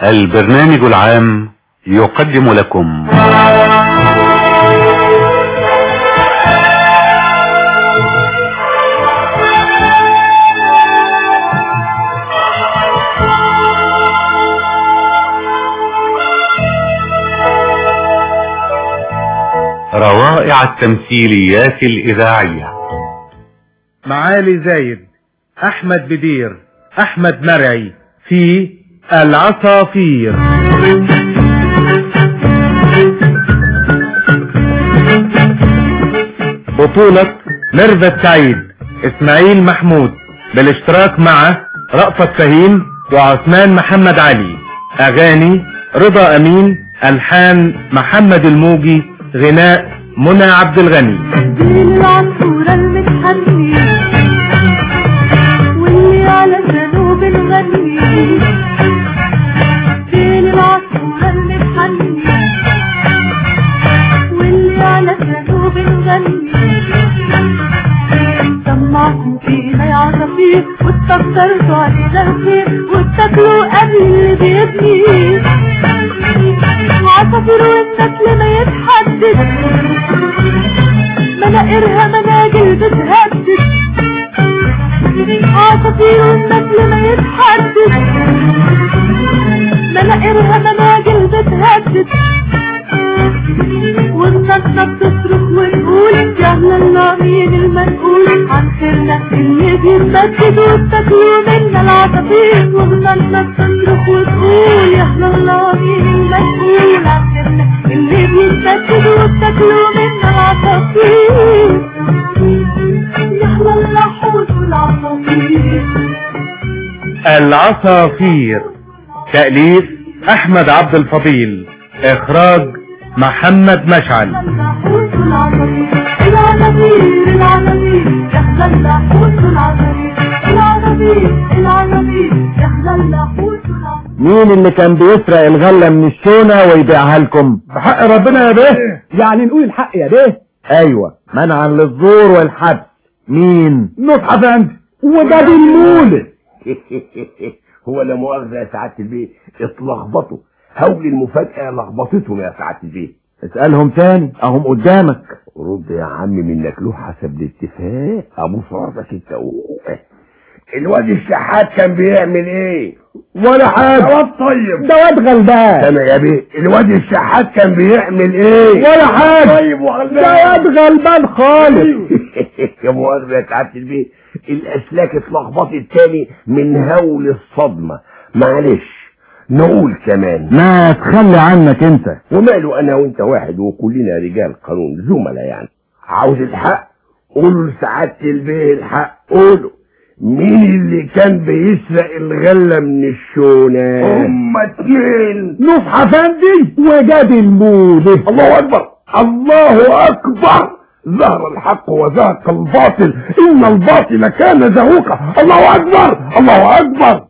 البرنامج العام يقدم لكم روائع التمثيليات الإذاعية معالي زايد احمد بدير احمد مرعي في العصافير بطولة ميرفت سعيد اسماعيل محمود بالاشتراك مع رأفت فهيم وعثمان محمد علي اغاني رضا امين الحان محمد الموجي غناء منى عبد الغني دين العصفورة المتحني واللي على جنوب الغني دين العصفورة المتحني واللي على جنوب الغني سمعتوا فينا يا عصافير واستكترتوا علينا الخير واتكلوا قبل اللي بيبني عصافير والنسل ما يتحدد مناقرها مناجل بتهدد عصافير والنسل ما يتحدد مناقرها مناجل بتهدد والنسلة بتصرخ ونقول يا الله مين المسؤول عن خيرنا اللي بيتمدد واتكلوا منا العصافير والنسلة بتصرخ وتقول يا الله مين المسؤول عن خيرنا اللي بيتمدد واتكلوا منا العصافير يا الله حوت العصافير العصافير تأليف احمد عبد الفضيل اخراج محمد مشعل اللاحوت العصافير العصافير العصافير يخزى اللاحوت العصافير العصافير العصافير يخزى اللاحوت العصافير مين اللي كان بيسرق الغلة من الشونة ويبيعها لكم بحق ربنا يا بيه يعني نقول الحق يا بيه ايوه منعا للزور والحبس مين نصح افندي وده بالمولد هو لا مؤاخذة يا سعادة البيه اتلخبطوا هول المفاجأة لخبطتهم يا سعادة البيه اسألهم تاني اهم قدامك رد يا عم منك له حسب الاتفاق ابو صرفك انت أوه. الواد الشحات كان بيعمل ايه ولا حاجة واد طيب ده واد غلبان انا يا بيه الواد الشحات كان بيعمل ايه ولا حاجة طيب وغلبان ده واد غلبان خالص يا مؤاخذة يا سعادة البيه الاسلاك اتلخبطت تاني من هول الصدمة معلش نقول كمان ما تخلي عنك انت وماله انا وانت واحد وكلنا رجال قانون زملاء يعني عاوز الحق قولوا لسعادة البيه الحق قولوا مين اللي كان بيسرق الغلة من الشونة هما اتنين نصح افندي وجاد المولد الله اكبر الله اكبر ظهر الحق وزهق الباطل ان الباطل كان زهوقا الله اكبر الله اكبر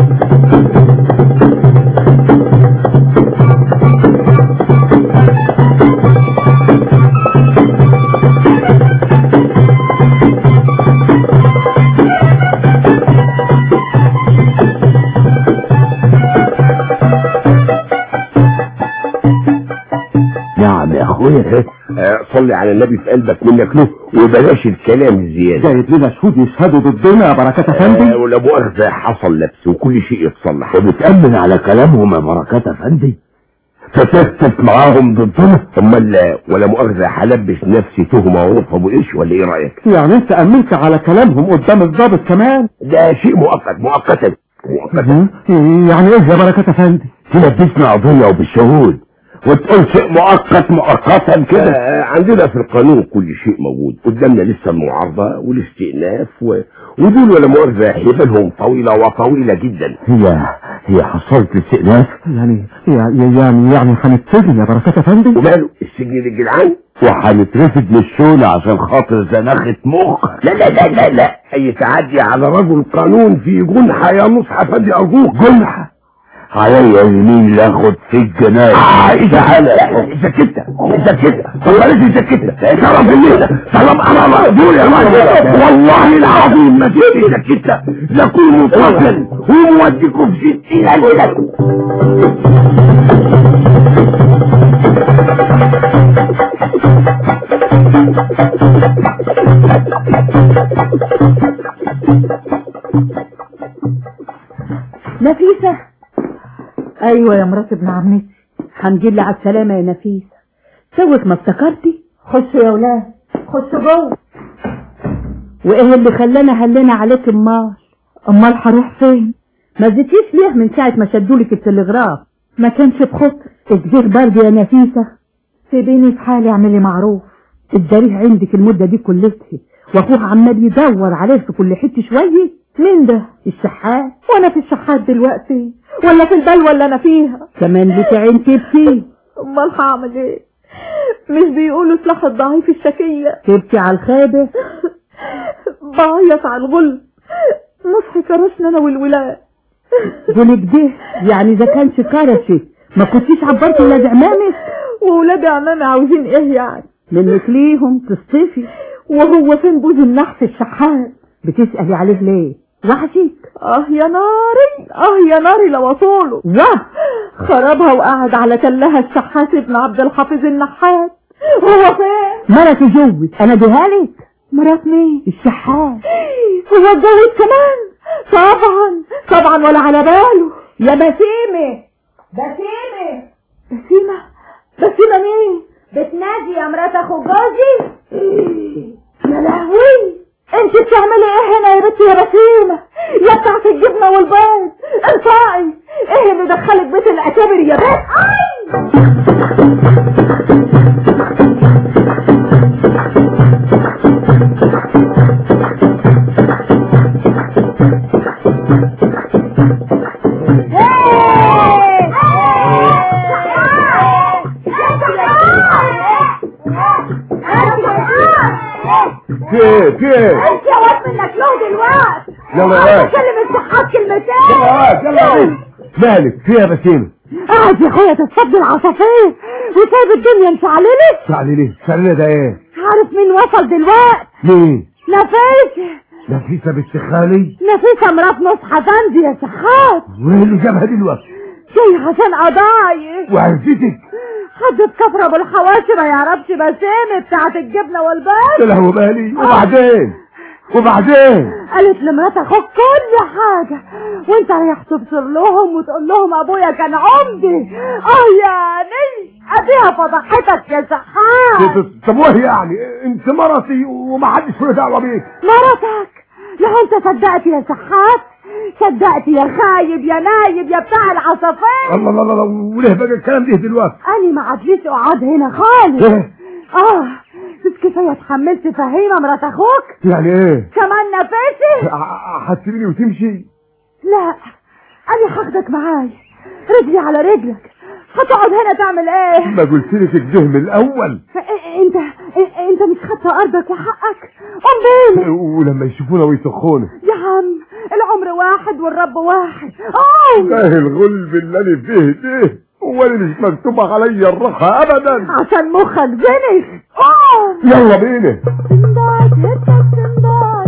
نعم يا اخويا آه، صلي على النبي في قلبك منك له وبلاش الكلام الزياده جايب لنا شهود يشهدوا ضدنا يا بركات آه، افندي ولا مؤاخذة حصل لبس وكل شيء يتصلح وبتأمن على كلامهم يا بركات افندي فتثبت معاهم ضدنا امال لا ولا مؤاخذة هلبس نفسي تهمة ورف ابو ايش ولا ايه رايك يعني انت امنت على كلامهم قدام الضابط كمان ده شيء مؤقت مؤقتا مؤقتا يعني ايه يا بركات افندي تلبسنا قضية وبالشهود وتقول شيء مؤقت مؤقتا كده آه عندنا في القانون كل شيء موجود قدامنا لسه المعارضة والاستئناف و... ودول ولا مؤاخذة حبالهم طويلة وطويلة جدا هي هي حصلت الاستئناف يعني يعني يعني يعني هنتسجن يا بركات افندي وماله السجن للجدعان وهنترفد من الشغل عشان خاطر زناخة مخ لا لا لا لا لا اي تعدي على رجل قانون في جنحة يا نصح فدي ارجوك جنحة عليا يمين لاخد في الجناية آه تعالى اذا كده اذا كده طب بلاش اذا كده شرف الليلة طلب انا مقبول يا راجل والله العظيم ما تيجي اذا كده لكون متصل وموديكم في ستين الليلة نفيسة ايوه يا مرات ابن عمتي الحمد لله على السلامة يا نفيسة توك ما افتكرتي خشوا يا ولاد خشوا جوه وايه اللي خلانا هلنا عليك امال امال هروح فين ما زيتيش ليه من ساعة ما شدولك التلغراف ما كانش بخطر الكبير برضه يا نفيسة سيبيني في حالي اعملي معروف الجريح عندك المدة دي كلها واخوه عمال يدور عليه في كل حتة شوية مين ده الشحات وانا في الشحات دلوقتي ولا في البلوة اللي انا فيها كمان لك عين تبكي امال هعمل ايه مش بيقولوا سلاح الضعيف الشكية تبكي على الخابة بعيط على الغل نصحي كرشنا انا والولاد قولك ده يعني اذا كانش كرشي ما كنتيش عبرتي ولاد عمامك وولاد عمامي عاوزين ايه يعني منك ليهم تصطفي وهو فين بوز النحس الشحات بتسألي عليه ليه وحشك اه يا ناري اه يا ناري لو اطوله واه خربها وقعد على تلها الشحات ابن عبد الحافظ النحات هو فين مرتي جوز انا لك مرات مين الشحات هو اتجوز كمان طبعا طبعا ولا على باله يا بسيمة بسيمة بسيمة بسيمة مين بتنادي يا مرات اخو جوزي يا لهوي انت بتعملي ايه هنا يا بنتي يا بسيمة يا بتاعت الجبنة والبيض انطقي ايه اللي دخلك بيت الاكابر يا بنت اي كيف كيف انت يا واد منك له دلوقتي يلا يا واد. اتكلم الصحات كلمتين يلا يلا مالك فيها بسيمة قاعد يا اخويا تتصدي العصافير وسايب الدنيا مشعللة تعالي ليه شعلنا ده ايه عارف مين وصل دلوقتي مين نفيسة نفيسة بنت خالي نفيسة مرات نص حفندي يا شحات وايه اللي جابها دلوقتي جاي عشان قضايا وعرفتك حد اتكفر ابو الحواشي ما يعرفش بسامة بتاعت الجبنة والبيض يا لهو بالي وبعدين وبعدين قالت لمرات اخوك كل حاجة وانت رايح تبصر لهم وتقول لهم ابويا كان عمدي اه يعني اديها فضحتك يا شحات طب وهي يعني انت مرتي ومحدش له دعوه بيك مرتك لا انت صدقت يا شحات صدقت يا خايب يا نايب يا بتاع العصافير الله الله الله الله، وليه بقى الكلام ده دلوقتي انا ما عادليش اقعد هنا خالص ايه اه مش كفايه اتحملت فهيمه مرات اخوك يعني ايه كمان نفسي ع- هتسيبني وتمشي لا انا هاخدك معايا رجلي على رجلك هتقعد هنا تعمل ايه ما قلت لك كده من الاول إ- انت إ- انت مش خدت ارضك وحقك قوم بينا ولما يشوفونا ويسخونا يا عم العمر واحد والرب واحد قوم ايه الغلب اللي انا فيه ده هو اللي مش مكتوب عليا الراحه ابدا عشان مخك زنخ قوم يلا بينا سندات هبتك سندات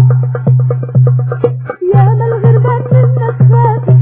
يا ما الغربان منك فاتت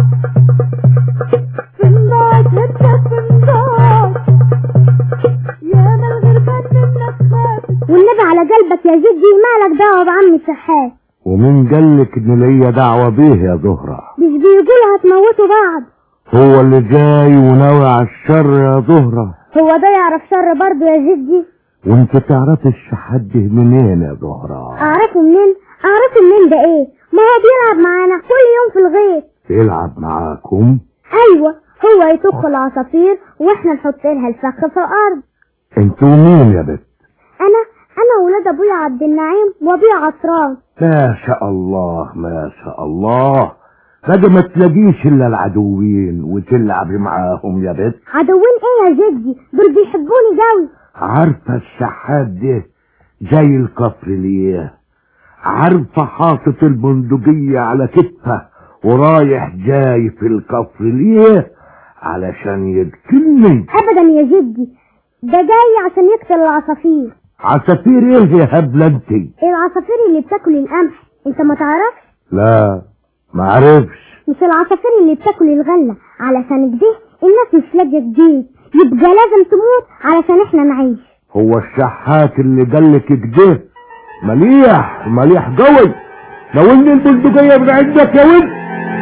سندات هبتك سندات يا ما الغربان منك فاتت والنبي على قلبك يا جدي مالك دعوة بعم السحات ومين قالك ان ليا دعوه بيه يا زهره مش بيقولوا هتموتوا بعض هو اللي جاي وناوي على الشر يا زهره هو ده يعرف شر برضه يا جدي وانت تعرفي الشحات ده منين يا زهره اعرفه منين اعرفه منين ده ايه ما هو بيلعب معانا كل يوم في الغيط يلعب معاكم ايوه هو يطخ العصافير واحنا نحط لها الفخ في الارض انتوا مين يا بت انا انا ولاد ابويا عبد النعيم وابويا عطران ما شاء الله ما شاء الله بقى ما تلاقيش الا العدوين وتلعبي معاهم يا بت عدوين ايه يا جدي دول بيحبوني قوي عارفة الشحات ده جاي الكفر ليه عارفة حاطط البندقية على كتفه ورايح جاي في الكفر ليه علشان يقتلني ابدا يا جدي ده جاي عشان يقتل العصافير عصافير ايه يا هبلة انت العصافير اللي بتاكل القمح انت ما تعرفش لا ما عرفش مش العصافير اللي بتاكل الغلة علشان كده الناس مش لاقيه جديد يبقى لازم تموت علشان احنا نعيش هو الشحات اللي قالك كده مليح مليح قوي لو ان البندقية من عندك يا ولد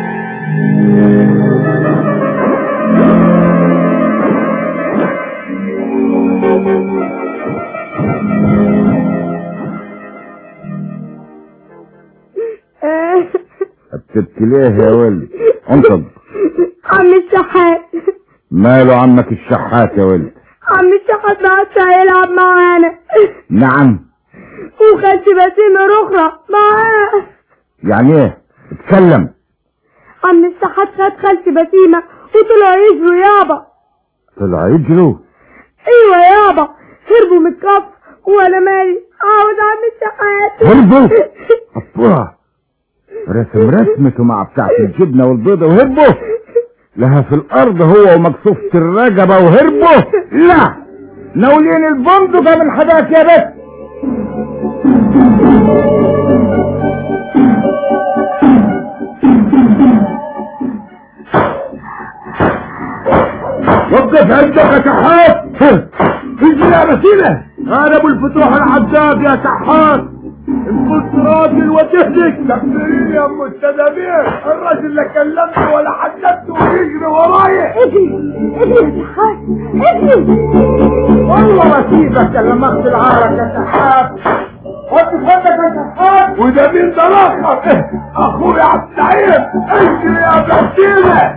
بتبكي ليه يا ولد انطب عم الشحات ماله عمك الشحات يا ولد عم الشحات ما عادش هيلعب معانا نعم وخالتي بسيمة رخرة معاه يعني ايه اتكلم عم الشحات خد خالتي بسيمة وطلعوا يجروا يابا طلع يجروا ايوه يابا هربوا من الكف وانا مالي عاوز عم الشحات هربوا أبوها رسم رسمته مع بتاعة الجبنة والبيضة وهربوا لها في الأرض هو ومكسوفة الرقبة وهربوا لا ناولين البندقة من حداك يا بت وقف عندك يا شحات اجري يا مسيلة انا ابو الفتوح العذاب يا شحات ان كنت راجل وتهلك تكبرين يا ام التدابير الراجل اللي كلمته ولا حددته ويجري ورايا اجري اجري يا شحات اجري والله ما سيبك الا مغسل العارك يا شحات وقف عندك يا شحات وده مين ده الاخر اخويا عبد السعيد اجري يا مسيلة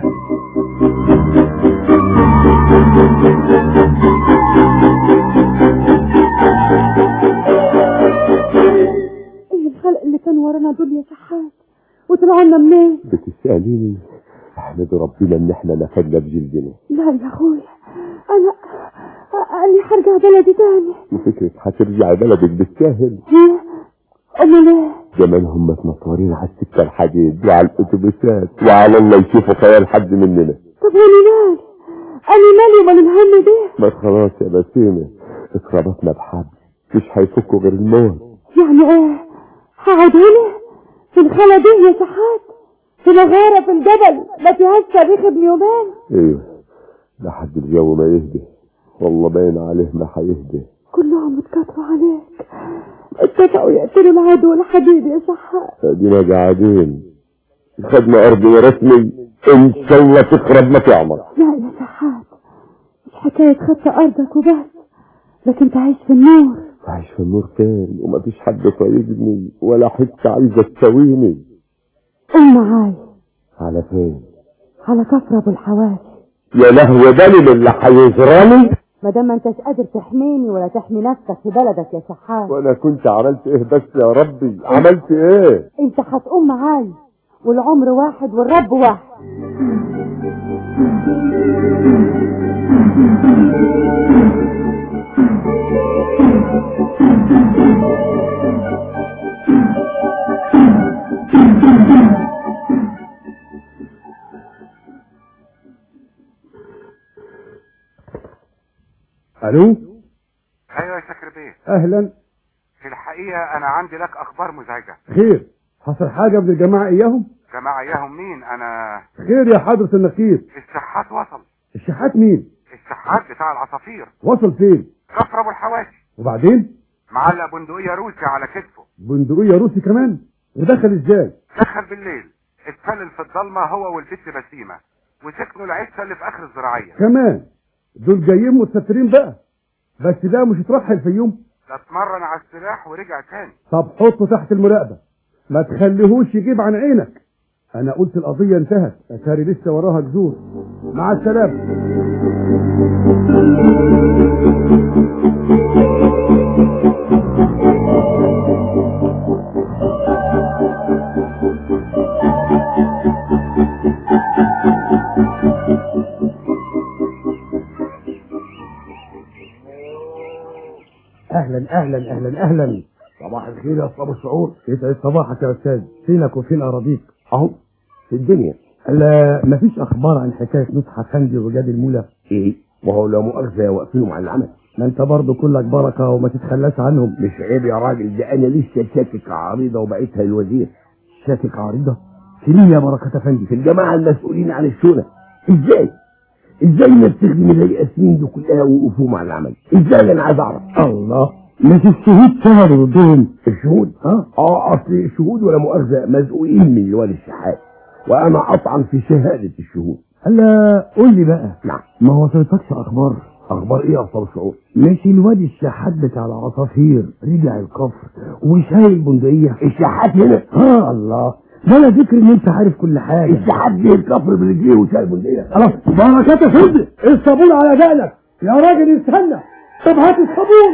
ايه الخلق اللي كان ورانا دول يا شحات وطلعوا لنا منين بتسأليني احمد ربنا ان احنا نفدنا بجلدنا لا يا اخويا انا انا هرجع بلدي تاني وفكرة هترجع بلدك بالساهل ها؟ امال ايه زمان هم متنطورين على السكة الحديد وعلى الاتوبيسات وعلى الله يشوفوا خيال حد مننا طب وانا مالي انا مالي ومال الهم ده ما خلاص يا بسيمة اتربطنا بحبل مش هيفكوا غير الموت يعني ايه هقعد هنا في الخلا دي يا شحات في مغارة في الجبل ما فيهاش تاريخ ابن يومان ايوه لحد الجو ما يهدي والله باين عليه ما هيهدي كلهم اتكتروا عليك اتفقوا يقتلوا العدو الحديد يا شحات ادينا قاعدين خدنا ارض رسمي ان شاء الله تخرب ما تعمر لا يا شحات مش حكاية خدت أرضك وبس لكن تعيش في النور عايش في النور فين وما فيش حد طايقني ولا حتة عايزة تساويني قوم معاي على فين على كفر أبو الحواشي يا لهوي دليل اللي هيجراني ما دام ما انتش قادر تحميني ولا تحمي نفسك في بلدك يا شحات وانا كنت عملت ايه بس يا ربي عملت ايه انت هتقوم معاي والعمر واحد والرب واحد الو ايوه يا شاكر بيه اهلا في الحقيقة انا عندي لك اخبار مزعجة خير حصل حاجة من الجماعة اياهم جماعة اياهم مين انا خير يا حضرة النقيب الشحات وصل الشحات مين الشحات بتاع العصافير وصل فين كفر ابو الحواشي وبعدين معلق بندقية روسي على كتفه بندقية روسي كمان ودخل ازاي دخل بالليل اتفلل في الضلمة هو والبت بسيمة وسكنوا العشة اللي في اخر الزراعية كمان دول جايين متسترين بقى بس ده مش اترحل في يوم ده اتمرن على السلاح ورجع تاني طب حطه تحت المراقبة ما تخليهوش يجيب عن عينك انا قلت القضية انتهت اتاري لسه وراها جذور مع السلامة اهلا اهلا اهلا اهلا صباح الخير يا اصحاب الشعور يسعد صباحك يا استاذ فينك وفين اراضيك اهو في الدنيا لا مفيش اخبار عن حكايه نصح افندي وجاد المولى ايه وهو لا مؤاخذه واقفينهم على العمل ما انت برضه كلك بركه وما تتخلاش عنهم مش عيب يا راجل ده انا لسه شاكك عريضه وبعتها للوزير شاكك عريضه في مين يا بركه افندي في الجماعه المسؤولين عن الشؤون ازاي ازاي ما بتخدم السنين دي كلها وقفوهم على العمل ازاي انا عايز اعرف الله مش الشهود شهدوا ضدهم الشهود اه اه اصل الشهود ولا مؤاخذه مزقوقين من لوالي الشحات وانا اطعن في شهاده الشهود هلا قول لي بقى نعم ما وصلتكش اخبار اخبار ايه يا استاذ شعور مش الواد الشحات بتاع العصافير رجع الكفر وشايل بندقية الشحات هنا اه الله ده انا فكر ان انت عارف كل حاجة الشحات دي الكفر برجليه وشايل بندقيه خلاص بركات يا فندم الصابون على جالك يا راجل استنى طب هات الصابون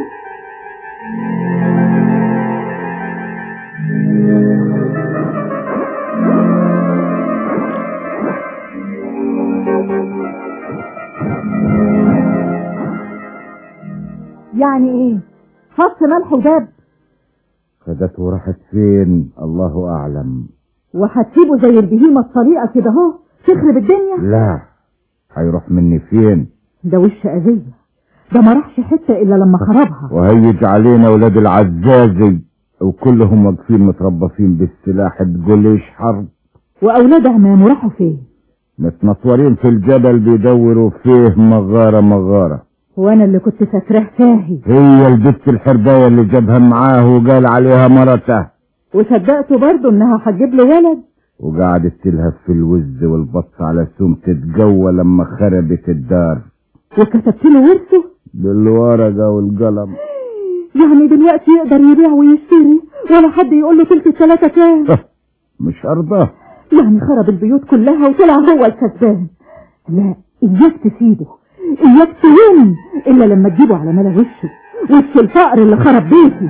يعني ايه فص ملح وداب خدته وراحت فين الله اعلم وهتسيبه زي البهيمة الطريقة كده اهو تخرب الدنيا لا هيروح مني فين ده وش أذية ده ما راحش حتة إلا لما خربها وهيج علينا ولاد العزازي وكلهم واقفين متربصين بالسلاح تقوليش حرب وأولاد عمامه راحوا فين متنطورين في الجبل بيدوروا فيه مغارة مغارة وأنا اللي كنت فاكراه ساهي هي البت الحرباية اللي جابها معاه وقال عليها مرته وصدقته برضه إنها هتجيب له ولد وقعدت تلهف في الوز والبط على سوم تتجوى لما خربت الدار وكتبت له ورثه بالورقة والقلم يعني دلوقتي يقدر يبيع ويشتري ولا حد يقول له تلت التلاتة كام مش أرضاه يعني خرب البيوت كلها وطلع هو الكسبان لا إياك تسيبه إياك تلوم إلا لما تجيبه على ملا وشه وش الفقر اللي خرب بيتي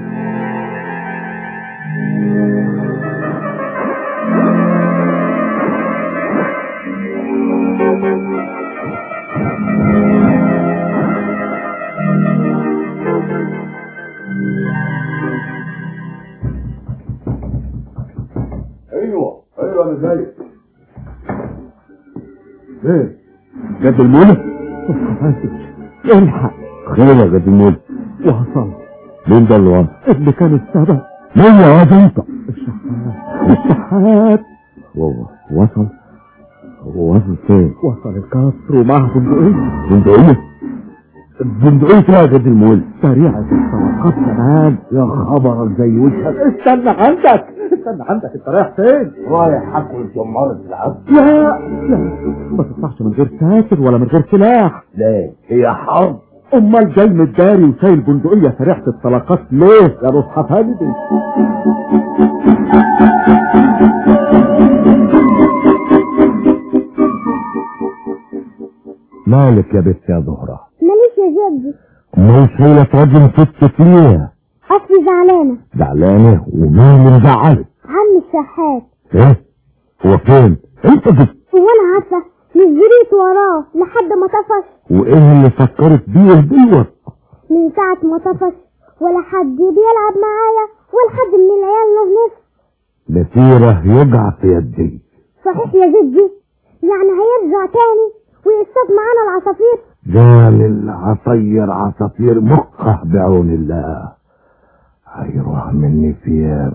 ايوه ايوه انا جاي ايه جد المولى الحق خير يا جد المولى وصل مين ده اللي وصل اللي كان السبب مين يا واد انت الشحات هو وصل هو وصل فين وصل القصر ومعه بندقية بندقية بندقية يا جد المولى سريعة الصلاقات كمان يا خبر زي وشك استنى عندك استنى عندك انت رايح فين رايح اكل جمارة العبد لا لا ما تطلعش من غير ساتر ولا من غير سلاح لا هي حرب امال جاي متداري وشايل بندقية سريعة الطلقات ليه يا مصحف هادي مالك يا بنت يا زهرة ماليش يا جدي مش هي تراجم ستك ليه اصلي زعلانة زعلانة ومين اللي مزعلك عم الشحات ايه هو فين انت جبت هو انا عارفة مش جريت وراه لحد ما طفش وايه اللي فكرت بيه البلوة من ساعة ما طفش ولا حد بيلعب معايا ولا حد من العيال له نفس لسيرة يقع في يدي صحيح يا جدي يعني هيرجع تاني ويصطاد معانا العصافير قال العصير عصافير مقه بعون الله هيروح مني فيها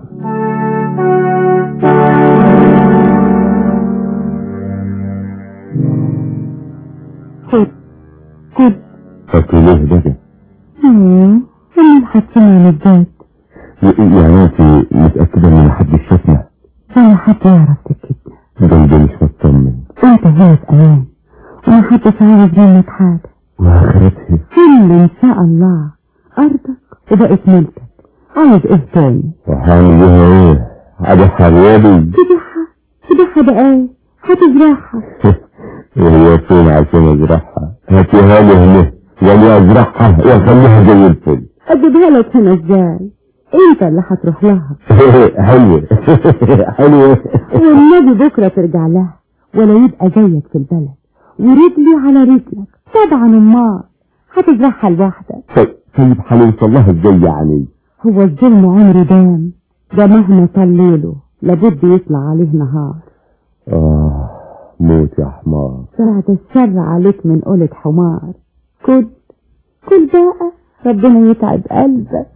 خد خد فاكر ليه بقى ايه اللي حاطينها للذات يعني انت متأكدة ان محدش شافنا ولا حد يعرف تكتب قلبي مش مطمن انت هنا في امان ومحدش عاوز منك حاجة واخرتها كل ان شاء الله ارضك وبقت ملكك عاوز ايه تاني وهعمل بيها ايه ابو حبيبي تبيعها تبيعها بقاي هتزرعها وهي فين عشان ازرعها هاتيها لي هنا وانا ازرعها واخليها زي الفل اجيبها لك هنا ازاي انت اللي هتروح لها حلوة حلوة والنبي بكرة ترجع لها ولا يبقى زيك في البلد ورجلي على رجلك طبعا امال هتزرعها لوحدك طيب طيب هنوصل لها ازاي يعني هو الظلم عمره دام ده مهما طال ليله لابد يطلع عليه نهار اه موت يا حمار بعد الشر عليك من قولة حمار كل كل بقى ربنا يتعب قلبك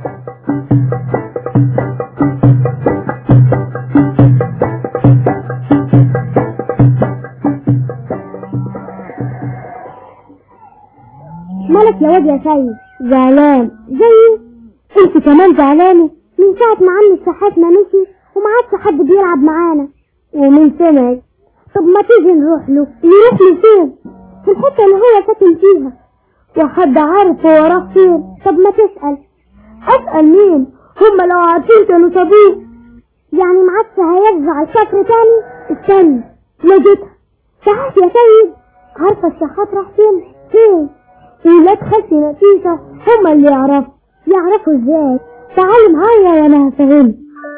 مالك يا واد يا سيد زعلان زيي انت كمان زعلانة من ساعة ما عم الشحات ما مشي وما عادش حد بيلعب معانا ومن سمعك طب ما تيجي نروح له يروح له فين في الحتة اللي هو ساكن فيها وحد عارف هو راح فين طب ما تسأل اسأل مين هما لو عارفين كانوا سابوه يعني ما عادش هيرجع الكفر تاني استنى لقيتها صحيح يا سيد عارفة الشحات راح فين فين ولاد خالتي نفيسة هما اللي يعرفوا يعرفوا ازاي تعالوا معايا وانا هفهمك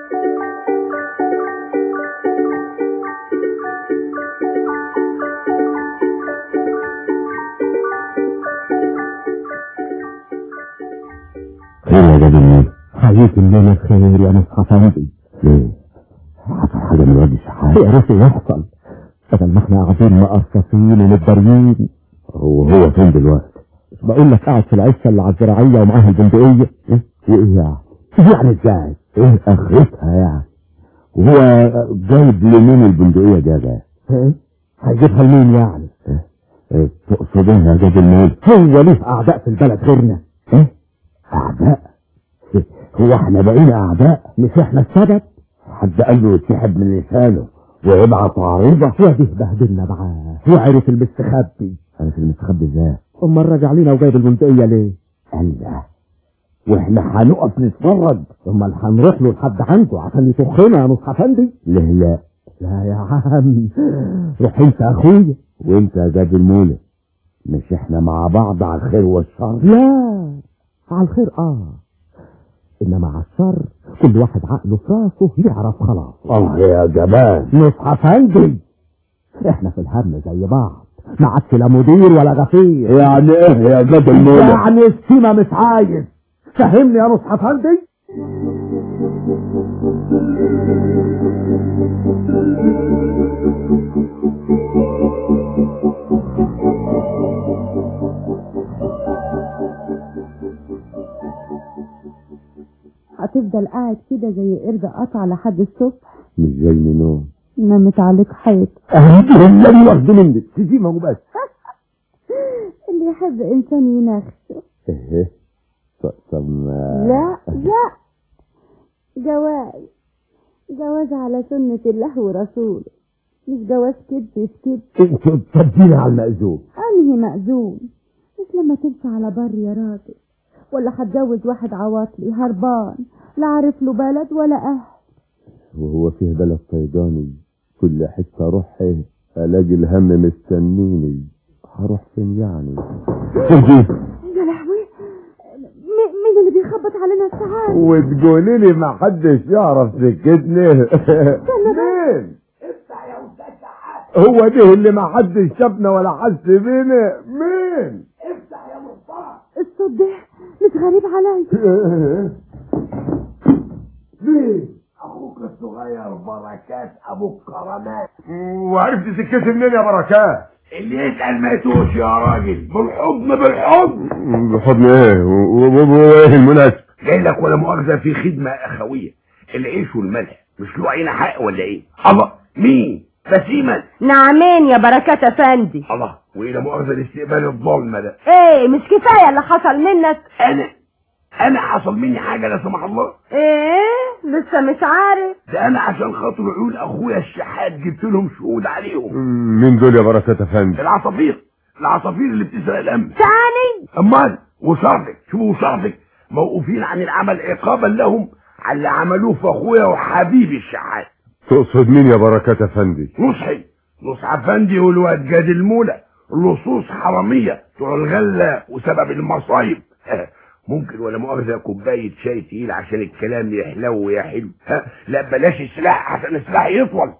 خير يا جدع حييت الليلة خير يا مصطفى عندي ليه؟ حصل حاجة من وادي الشحات يا ريت يحصل بدل ما احنا قاعدين مقرصصين ومتضرين هو هو فين دلوقتي؟ بقول لك قاعد في العشه اللي على الزراعيه ومعاه البندقيه ايه وايه يعني؟ يعني ازاي؟ ايه اخرتها يعني؟ وهو جايب لمين البندقيه ده ده؟ ايه؟ هيجيبها لمين يعني؟ ايه؟ ايه تقصد ايه يا جاد المول؟ هو ليه اعداء في البلد غيرنا؟ ايه؟ اعداء؟ إيه؟ هو احنا بقينا اعداء؟ مش احنا السبب؟ حد قال له يتسحب من لسانه ويبعت عريضة وادي بهدلنا معاه وعرف المستخبي عرف المستخبي ازاي؟ امال راجع لينا وجايب البندقية ليه؟ الله واحنا هنقف نتفرج امال هنروح له لحد عنده عشان يطخنا يا مصطفى افندي؟ ليه لا؟ لا يا عم روح انت اخويا وانت يا جاد المولى مش احنا مع بعض على الخير والشر لا على الخير اه انما على الشر كل واحد عقله في راسه يعرف خلاص الله يا جمال مصحى افندي احنا في الهم زي بعض ما عادش لا مدير ولا غفير يعني ايه يا جاد المولى يعني السيما مش عايز فهمني يا مصحى افندي هتفضل قاعد كده زي قرد قطع لحد الصبح مش جاي من نوم نمت عليك حيط اهدي اللي واخد منك تجي ما هو بس اللي يحب انسان ينخشه ايه طب طب ما لا لا جواز جواز على سنة الله ورسوله مش جواز كذب في كذب انت تديني على المأذون انهي مأذون مش لما تمشي على بر يا راجل ولا هتجوز واحد عواطلي هربان لا عارف له بلد ولا اهل وهو فيه بلد صيداني كل حتة اروح ايه الاقي الهم مستنيني هروح فين يعني يا لهوي مي- مين اللي بيخبط علينا الساعات وتقولي لي ما حدش يعرف سكتني مين هو ده اللي ما حدش شافنا ولا حس بينا مين الصوت ده مش غريب عليا مين اخوك الصغير بركات ابو الكرامات وعرفت سكتي منين يا بركات اللي يسأل ما يتوش يا راجل بالحضن بالحضن بحضن ايه وايه المناسب جاي لك ولا مؤاخذة في خدمة أخوية العيش والملح مش له عين حق ولا إيه؟ الله مين؟ بسيمة نعمين يا بركات افندي الله وإلى مؤاخذة الاستقبال الظلمة ده ايه مش كفايه اللي حصل منك أنا أنا حصل مني حاجة لا سمح الله ايه لسه مش عارف ده أنا عشان خاطر عيون أخويا الشحات جبت لهم شهود عليهم مين دول يا بركات افندي العصافير العصافير اللي بتسرق الأمن تاني أمال وشرفك شوفوا شرفك موقوفين عن العمل عقابا لهم على اللي عملوه في أخويا وحبيبي الشحات تقصد مين يا بركات افندي نصحي نصح افندي والواد جاد المولى لصوص حرامية بتوع الغلة وسبب المصايب ممكن ولا مؤاخذة كوباية شاي تقيل عشان الكلام يحلو ويحلو ها لا بلاش السلاح عشان السلاح يطول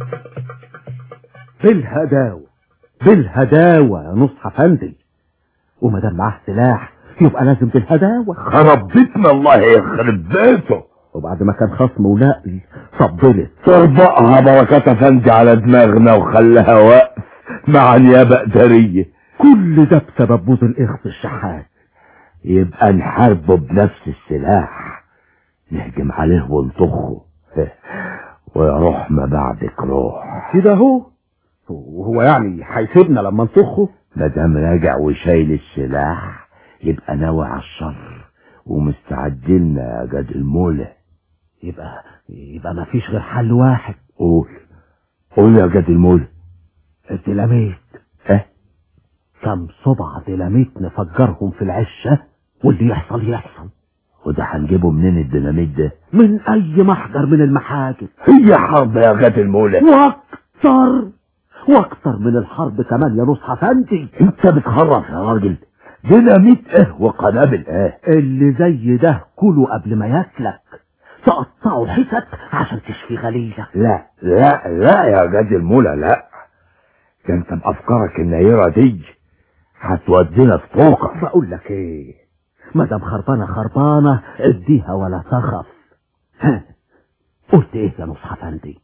بالهداوة بالهداوة يا نصح افندي وما دام معاه سلاح يبقى لازم بالهداوة خرب بيتنا الله يخرب بيته وبعد ما كان خصم ونقل طبلت طربقها بركات افندي على دماغنا وخلاها وقف مع نيابة ادارية كل ده بسبب بوز الاخص الشحات يبقى نحاربه بنفس السلاح نهجم عليه ونطخه ويروح ما بعدك روح كده هو وهو يعني هيسيبنا لما نطخه مادام راجع وشايل السلاح يبقى ناوي على الشر ومستعد لنا يا جد المولى يبقى يبقى ما فيش غير حل واحد قول قول يا جد المولى الديناميت اه كم صبع ديناميت نفجرهم في العشة واللي يحصل يحصل وده هنجيبه منين الديناميت ده من اي محجر من المحاجر هي حرب يا جد المولى واكتر واكتر من الحرب كمان يا نصح فندي انت بتخرف يا راجل ديناميت اه وقنابل اه اللي زي ده كله قبل ما ياكلك تقطعه حتت عشان تشفي غليلك لا لا لا يا جد المولى لا ده انت بافكارك النيرة دي هتودينا في طوقة بقول لك ايه مادام خربانه خربانه اديها ولا تخف ها قلت ايه يا نصح فندي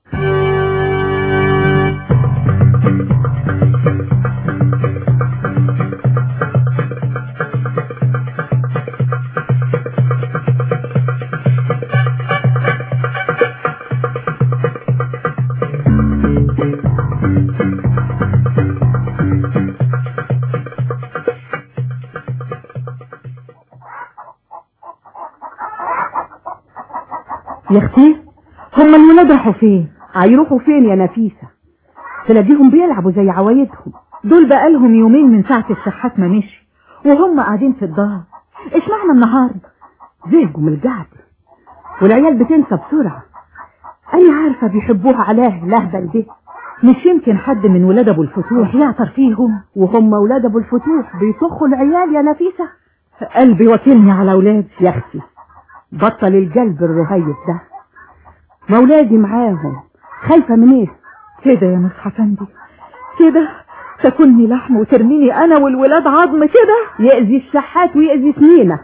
يا اختي هم الولاد راحوا فين هيروحوا فين يا نفيسة تلاقيهم بيلعبوا زي عوايدهم دول بقالهم يومين من ساعة الشحات ما مشي وهم قاعدين في الدار اشمعنى النهارده زهقوا من القعد والعيال بتنسى بسرعة أنا عارفة بيحبوها علاه لهبل دي مش يمكن حد من ولاد أبو الفتوح يعثر فيهم وهم ولاد أبو الفتوح بيطخوا العيال يا نفيسة قلبي وكلني على ولاد يا أختي بطل القلب الرهيف ده ما ولادي معاهم خايفة من ايه كده يا نصح فندي كده تاكلني لحم وترميني انا والولاد عظم كده يأذي الشحات ويأذي سنينة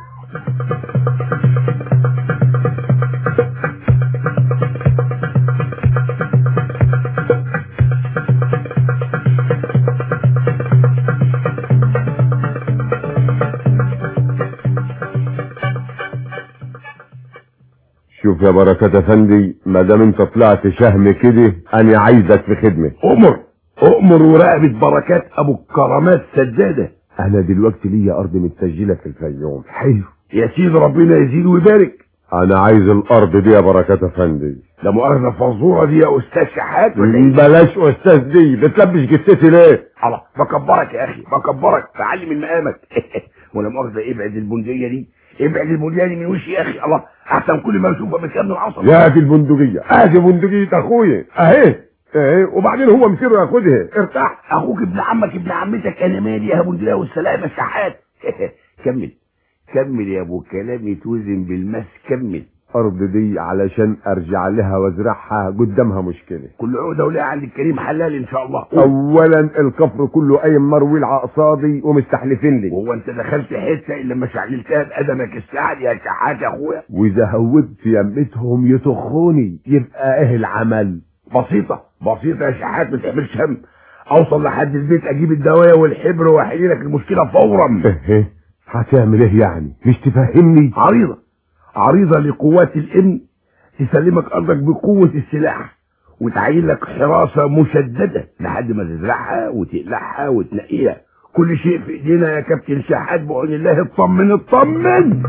شوف يا بركات افندي ما دام انت طلعت شهم كده انا عايزك في خدمه امر امر ورقبة بركات ابو الكرامات سدادة انا دلوقتي ليا ارض متسجله في الفيوم حلو يا سيدي ربنا يزيد ويبارك انا عايز الارض دي يا بركات افندي ده مؤاخذة فزورة دي يا استاذ شحات ولا ايه؟ بلاش استاذ دي بتلبش جثتي ليه الله بكبرك يا اخي بكبرك تعلي من مقامك ولا مؤاخذة ابعد البندقية دي ابعد البندقية دي من وشي يا اخي الله احسن كل ما اشوفها مكان العصب يا دي البندقيه ادي بندقيه اخويا اهي اهي وبعدين هو مسيره ياخدها ارتاح اخوك ابن عمك ابن عمتك انا مالي يا ابو الدنيا والسلامة شحات كمل كمل يا ابو كلام يتوزن بالمس كمل الارض دي علشان ارجع لها وازرعها قدامها مشكله كل عقدة ولها عند الكريم حلال ان شاء الله اولا الكفر كله قايم مروي العقصادي ومستحلفين لي وهو انت دخلت حته الا لما شعللتها بقدمك السعد يا شحات يا اخويا واذا هودت يمتهم يطخوني يبقى ايه العمل بسيطه بسيطه يا شحات ما تعملش هم اوصل لحد البيت اجيب الدوايه والحبر واحل لك المشكله فورا ايه هتعمل ايه يعني مش تفهمني عريضه عريضه لقوات الامن تسلمك ارضك بقوه السلاح وتعين لك حراسه مشدده لحد ما تزرعها وتقلعها وتنقيها كل شيء في ايدينا يا كابتن شحات بعون الله اطمن اطمن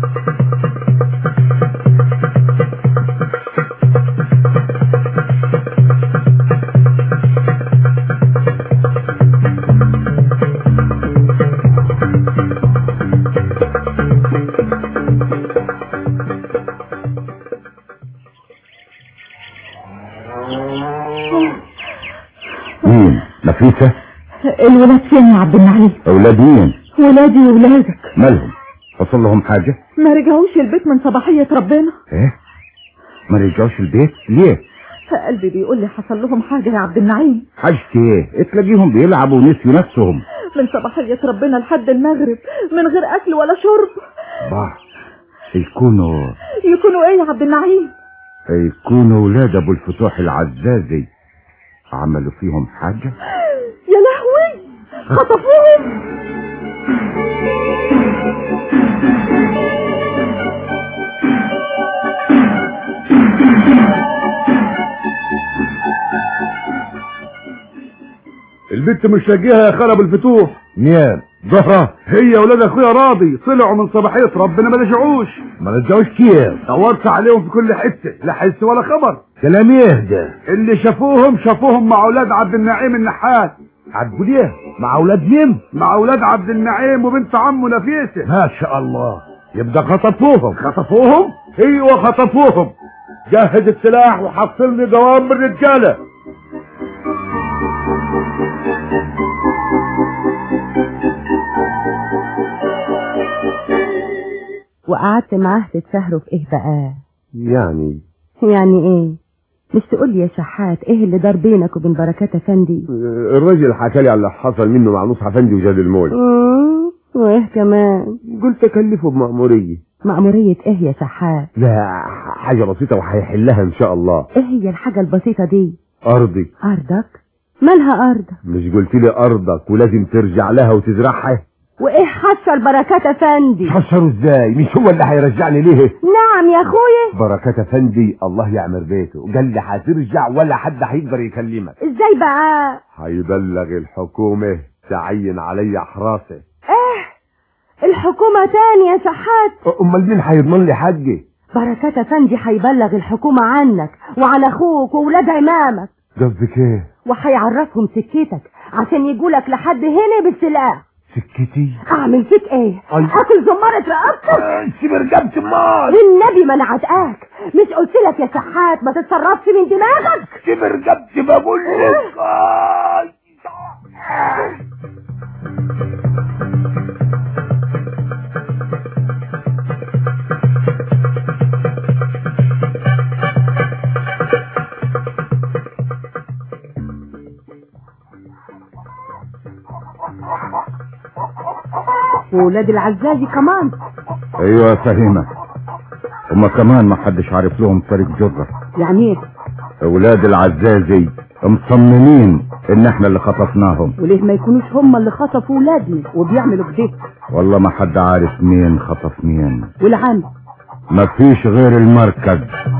مين نفيسه الولاد فين يا عبد النعيم اولاد مين ولادي وولادك مالهم حصل لهم حاجه ما رجعوش البيت من صباحية ربنا ايه ما رجعوش البيت ليه قلبي بيقول لي حصل لهم حاجة يا عبد النعيم حاجتي ايه تلاقيهم بيلعبوا ونسيوا نفسهم من صباحية ربنا لحد المغرب من غير اكل ولا شرب bah يكونوا يكونوا ايه يا عبد النعيم يكونوا ولاد ابو الفتوح العزازي عملوا فيهم حاجة يا لهوي خطفوهم البت مش لاقيها يا خرب الفتوح مين زهرة هي ولاد اخويا راضي طلعوا من صباحية ربنا ما رجعوش ما رجعوش كيف دورت عليهم في كل حتة لا حس ولا خبر كلام ايه ده اللي شافوهم شافوهم مع اولاد عبد النعيم النحات هتقول ايه مع اولاد مين مع اولاد عبد النعيم وبنت عمه نفيسه ما شاء الله يبقى خطفوهم خطفوهم ايوه خطفوهم جهز السلاح وحصل لي جواب من الرجاله وقعدت معاه تتسهروا في ايه بقى يعني يعني ايه مش تقول لي يا شحات ايه اللي دار بينك وبين بركات افندي الراجل حكى لي على اللي حصل منه مع نصح افندي وجاد المول مم، وايه كمان قلت اكلفه بمأمورية مأمورية ايه يا شحات لا حاجة بسيطة وهيحلها ان شاء الله ايه هي الحاجة البسيطة دي ارضي ارضك مالها ارضك مش قلت لي ارضك ولازم ترجع لها وتزرعها وايه حصل بركات افندي حشره ازاي مش هو اللي هيرجعني ليه نعم يا اخويا بركات افندي الله يعمر بيته قال لي هترجع ولا حد هيقدر يكلمك ازاي بقى هيبلغ الحكومة تعين علي حراسة ايه الحكومة تاني يا شحات امال مين هيضمن لي حقي بركات افندي هيبلغ الحكومة عنك وعن اخوك وولاد عمامك قصدك ايه وهيعرفهم سكتك عشان يجولك لحد هنا بالسلاح سكتي اعمل فيك ايه أي. اكل زمارة رقبتك سيب رقبتي مال والنبي ما انا عتقاك مش قلت لك يا شحات ما تتصرفش من دماغك سيب رقبتي بقول لك آي. وولاد العزازي كمان ايوه يا فهيمة هما كمان ما حدش عارف لهم طريق جرة يعني ايه اولاد العزازي مصممين ان احنا اللي خطفناهم وليه ما يكونوش هم اللي خطفوا ولادنا وبيعملوا كده والله ما حد عارف مين خطف مين والعم ما فيش غير المركز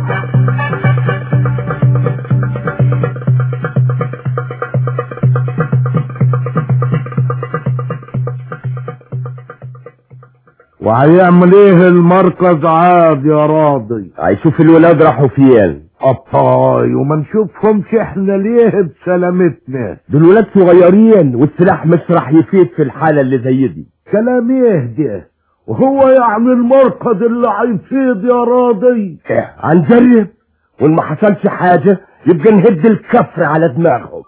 وهيعمل ايه المركز عاد يا راضي هيشوف الولاد راحوا فين قطاي وما نشوفهمش احنا ليه بسلامتنا دول ولاد صغيرين والسلاح مش راح يفيد في الحالة اللي زي دي كلام ايه ده وهو يعني المركز اللي هيفيض يا راضي إيه، هنجرب وان ما حصلش حاجة يبقى نهد الكفر على دماغهم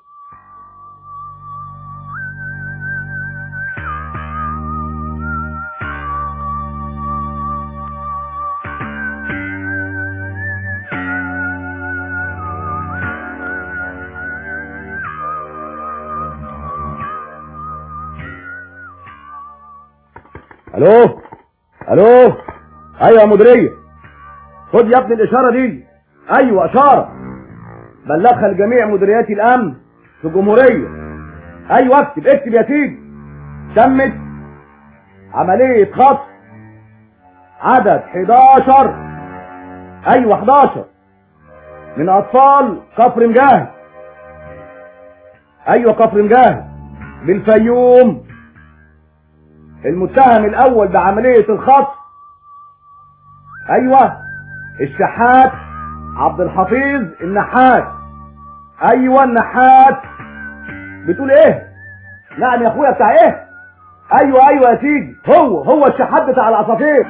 الو الو ايوه يا مديريه خد يا ابني الاشاره دي ايوه اشاره بلغها لجميع مديريات الامن في الجمهوريه ايوه اكتب اكتب يا سيدي تمت عمليه خطف عدد 11 ايوه 11 من اطفال كفر مجاهد ايوه كفر مجاهد بالفيوم المتهم الاول بعملية الخطف ايوه الشحات عبد الحفيظ النحات ايوه النحات بتقول ايه نعم يا اخويا بتاع ايه ايوه ايوه يا سيدي هو هو الشحات بتاع العصافير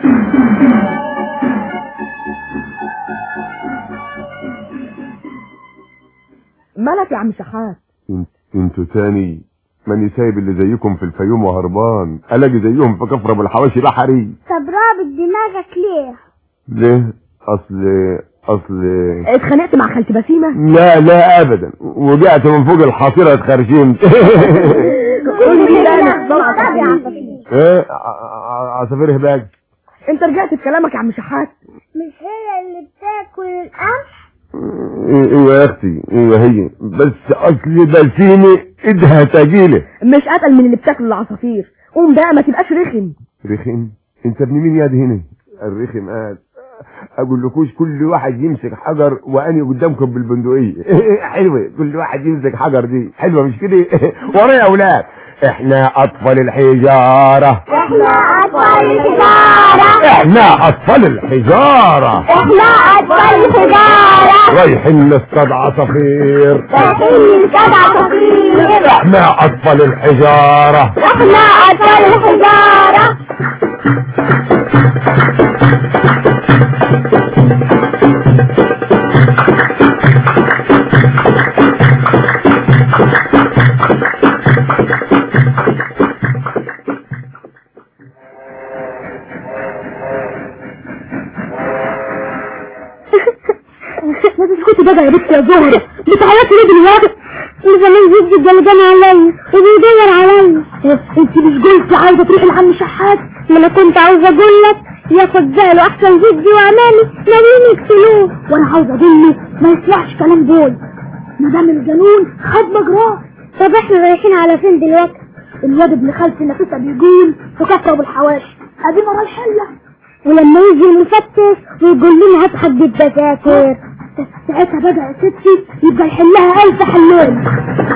مالك يا عم شحات انتوا تاني ماني سايب اللي زيكم في الفيوم وهربان الاقي زيهم في كفر ابو الحواشي بحري طب رابط دماغك ليه ليه اصل اصل اتخانقت مع خالتي بسيمة لا لا ابدا وقعت من فوق الحصيره اتخرشمت قول لي بقى نختار عصافير ايه ع- ع- عصافير هباج انت رجعت في كلامك يا عم شحات مش هي اللي بتاكل القمح ايوه يا اختي ايوه هي بس اصل بسيني ايدها تجيله مش اتقل من اللي بتاكل العصافير قوم بقى ما تبقاش رخم رخم انت ابن مين ياد هنا الرخم قال اقول لكوش كل واحد يمسك حجر واني قدامكم بالبندقيه حلوه كل واحد يمسك حجر دي حلوه مش كده ورايا يا اولاد احنا اطفال الحجاره احنا اطفال الحجارة احنا اطفال الحجاره احنا اطفال الحجارة رايحين نصطاد عصافير رايحين نصطاد عصافير احنا اطفال الحجاره احنا اطفال الحجارة ما تسكتي بقى يا بنت يا زهرة بتعيطي ليه دلوقتي؟ زمان جدي جلجان عليا وبيدور عليا انت مش قلتي عايزة تروحي لعم شحات ما انا كنت عاوزة اقول لك ياخد باله احسن جدي وامامي ناويين يقتلوه وانا عاوزة اقول له ما يسمعش كلام دول ما دام الجنون خد مجراه طب احنا رايحين على فين دلوقتي؟ الواد ابن خالتي نفسه بيقول في كفر بالحواشي ادينا رايحين له ولما يجي المفتش ويقول لنا هات حد الدكاتره ساعتها بقى يا ستي يبقى يحلها ألف حلول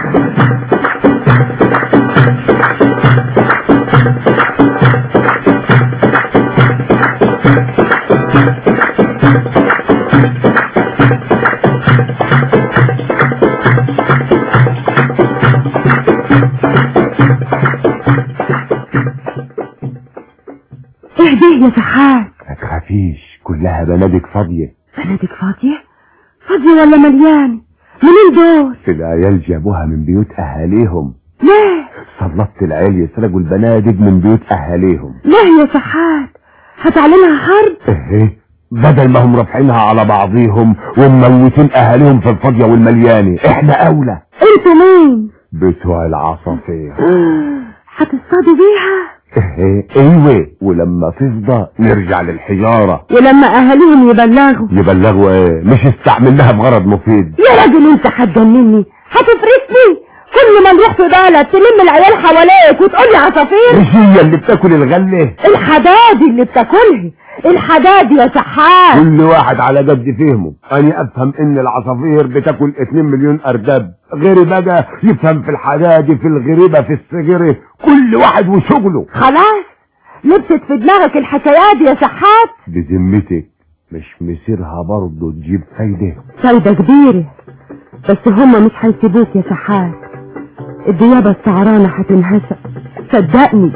اهديه يا سحات ما تخافيش كلها بنادق فاضيه بلدك فاضية فاضية ولا مليان منين دول العيال جابوها من بيوت اهاليهم ليه سلطت العيال يسرقوا البنادق من بيوت اهاليهم ليه يا سحات هتعلنها حرب ايه بدل ما هم رافعينها على بعضيهم ومموتين اهاليهم في الفاضيه والمليانه احنا اولى انتوا مين بتوع العصافير هتصطادوا بيها ايه ايوه ولما تفضى نرجع للحجاره ولما اهاليهم يبلغوا يبلغوا ايه مش استعملناها بغرض مفيد يا راجل انت هتجنني هتفرسني كل ما نروح في بلد تلم العيال حواليك وتقول لي عصافير مش هي اللي بتاكل الغله الحدادي اللي بتاكلها الحدادي يا سحات كل واحد على قد فهمه انا افهم ان العصافير بتاكل 2 مليون ارداب غيري بقى يفهم في الحدادي في الغريبه في الصغيره كل واحد وشغله خلاص لبست في دماغك الحكايات دي يا سحات بذمتك مش مسيرها برضه تجيب فايده فايدة كبيرة بس هما مش هيسيبوك يا سحات الديابة السعرانة هتنهشق صدقني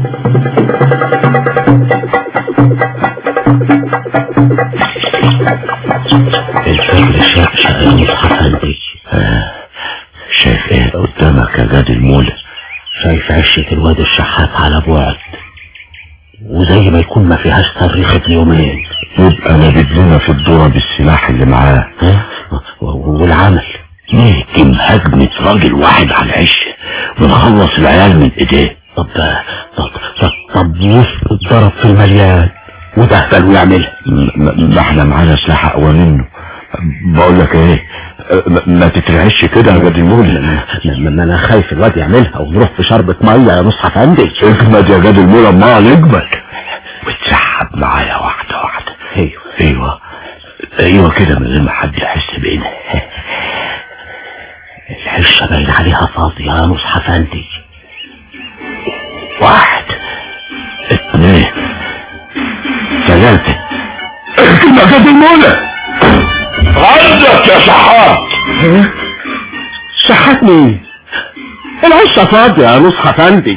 الفجر شقشق المصحف عندي شايف ايه قدامك يا جاد المولى شايف عشة الواد الشحات على بعد وزي ما يكون ما فيهاش صريخ ابن يومين يبقى نجد لنا في الدورة بالسلاح اللي معاه والعمل نهجم هجمة راجل واحد على العش ونخلص العيال من ايديه طب طب طب طب وسط اتضرب في المليان ودهبل ويعملها ما احنا معانا سلاح اقوى منه بقول لك ايه ما- ما تترعش كده يا جدي المولى ما انا خايف الواد يعملها ونروح في شربة مية يا نصحى فندي اجمد يا جدي المولى ما نجمد وتسحب معايا واحدة واحدة ايوه ايوه ايوه كده من غير ما حد يحس بينا الحشة باين عليها فاضية يا نصحى فندي واحد اثنين ثلاثة اكتب يا جدي المولى عندك يا شحات شحات مين العشة فاضية يا نصحى فندي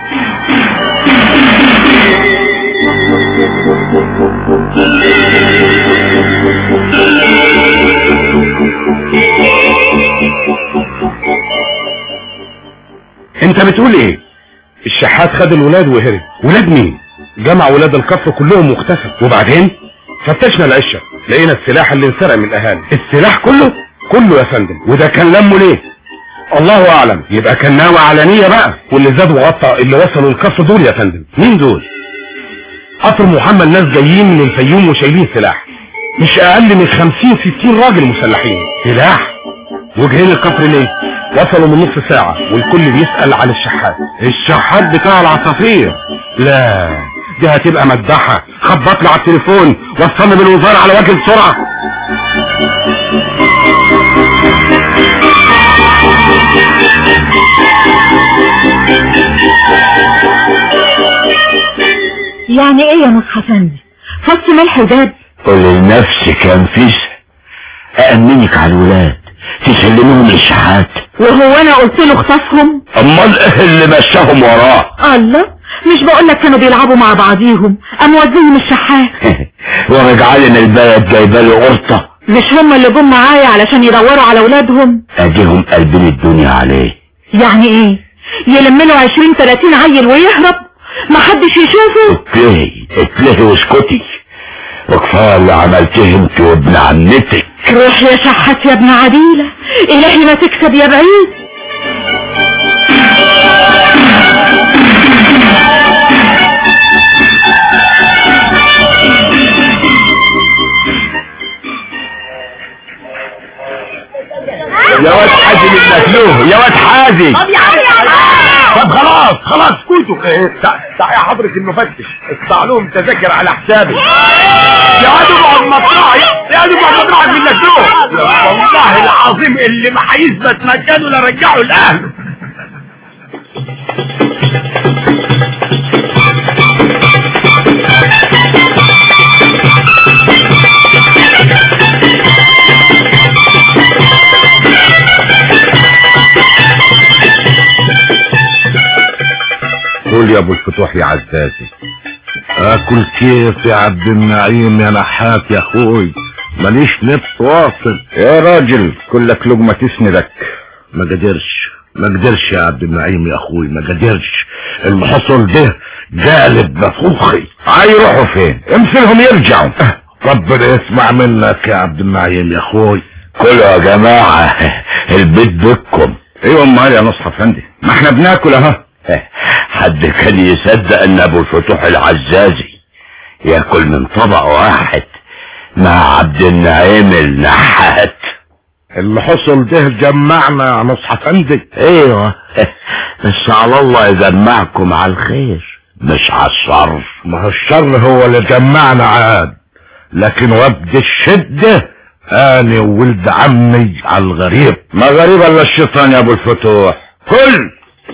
انت بتقول ايه الشحات خد الولاد وهرب ولاد مين جمع ولاد الكفر كلهم واختفى وبعدين فتشنا العشة لقينا السلاح اللي انسرق من الاهالي السلاح كله كله يا فندم وده كان لمه ليه الله اعلم يبقى كان ناوي علانية بقى واللي زاد وغطى اللي وصلوا الكفر دول يا فندم مين دول قطر محمد ناس جايين من الفيوم وشايلين سلاح مش اقل من خمسين ستين راجل مسلحين سلاح وجهين الكفر ليه وصلوا من نص ساعة والكل بيسأل على الشحات الشحات بتاع العصافير لا دي هتبقى مدحة خبط لي على التليفون وصلني بالوزارة على وجه السرعة يعني ايه يا مصحف افندي فص ملح وداب قول لنفسك يا نفيسة أأمنك على الولاد تسلمهم للشحات وهو انا قلت له اخطفهم امال ايه اللي مشاهم وراه الله مش بقول لك كانوا بيلعبوا مع بعضيهم قام وديهم الشحات ورجع لنا البلد جايبه له قرطه مش هم اللي جم معايا علشان يدوروا على اولادهم اديهم قلبين الدنيا عليه يعني ايه يلم له 20 30 عيل ويهرب ما حدش يشوفه اتلهي اتلهي واسكتي وكفايه اللي عملته انت وابن عمتك روح يا شحات يا ابن عديلة الهي ما تكسب يا بعيد يا واد حازم المسلوه يا واد حازم طب خلاص خلاص كنتوا تعال يا حضرة المفتش ادفع لهم تذاكر على حسابي يا واد اقعد مطرحي يا واد اقعد مطرحك من النجوم والله العظيم اللي ما هيثبت مكانه لا رجعه لاهله قول يا ابو الفتوح يا عزازي اكل كيف يا عبد النعيم يا نحات يا اخوي ماليش نفس واصل يا راجل كلك لقمة تسندك ما قدرش ما قدرش يا عبد النعيم يا اخوي ما قدرش المحصل ده جالب بفوخي هيروحوا فين امثلهم يرجعوا ربنا يسمع منك يا عبد النعيم يا اخوي كلوا يا جماعة البيت بكم ايوه امال يا نصح افندي ما احنا بناكل اهو حد كان يصدق ان ابو الفتوح العزازي ياكل من طبق واحد مع عبد النعيم النحات اللي حصل ده جمعنا يا نصح افندي ايوه بس على الله يجمعكم على الخير مش على الشر ما هو الشر هو اللي جمعنا عاد لكن وبد الشدة انا وولد عمي على الغريب ما غريب الا الشيطان يا ابو الفتوح كل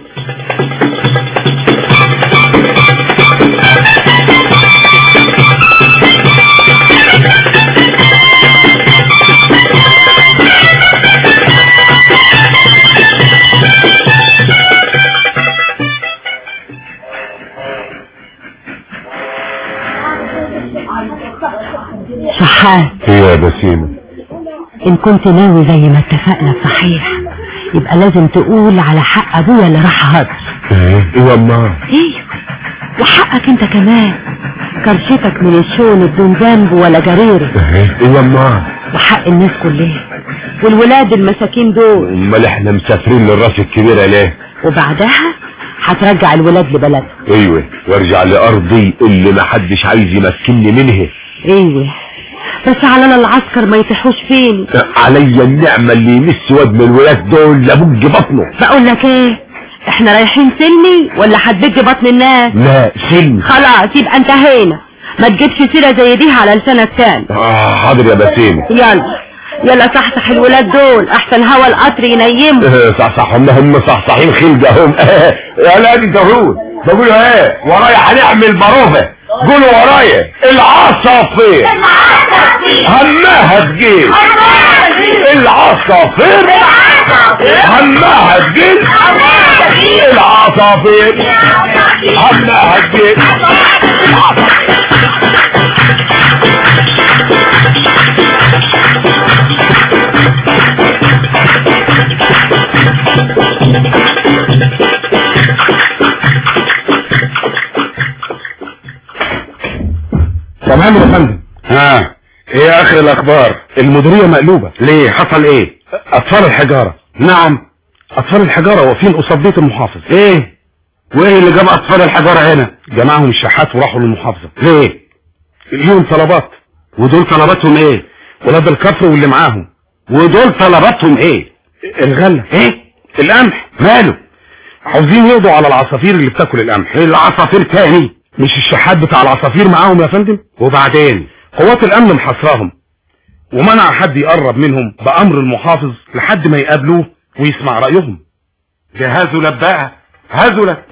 شحات ايه يا بسيمة ان كنت ناوي زي ما اتفقنا صحيح يبقى لازم تقول على حق ابويا اللي راح هدر ايه ايه امال ايوه وحقك انت كمان كرشتك من الشون بدون ذنب ولا جريرة ايه ايه امال وحق الناس كلها والولاد المساكين دول امال احنا مسافرين للراس الكبيرة ليه وبعدها هترجع الولاد لبلدهم ايوه وارجع لارضي اللي ما حدش عايز يمكنني منها ايوه بس على العسكر ما يطيحوش فين عليا النعمة اللي يمس واد من الولاد دول لابج بطنه بقول لك ايه احنا رايحين سلمي ولا هتبج بطن الناس لا سلم خلاص يبقى انتهينا ما تجيبش سيرة زي دي على لسانك تاني آه حاضر يا بسيمة يلا يلا صحصح الولاد دول احسن هوا القطر ينيمهم إيه، صح هم هم صحصحين خلقهم يا لا دي دهون بقولوا ايه ورايا هنعمل بروفة قولوا ورايا العصافير همها تجيب العصافير همها تجيب العصافير همها تجيب تمام يا فندم ها ايه اخر الاخبار المديريه مقلوبه ليه حصل ايه اطفال الحجاره نعم اطفال الحجاره واقفين قصاد بيت المحافظ ايه وايه اللي جاب اطفال الحجاره هنا جمعهم الشحات وراحوا للمحافظه ليه ليهم طلبات ودول طلباتهم ايه ولاد الكفر واللي معاهم ودول طلباتهم ايه الغله ايه القمح ماله عاوزين يقضوا على العصافير اللي بتاكل القمح العصافير تاني مش الشحات بتاع العصافير معاهم يا فندم وبعدين قوات الامن محاصراهم ومنع حد يقرب منهم بامر المحافظ لحد ما يقابلوه ويسمع رايهم ده هزلت بقى هزلت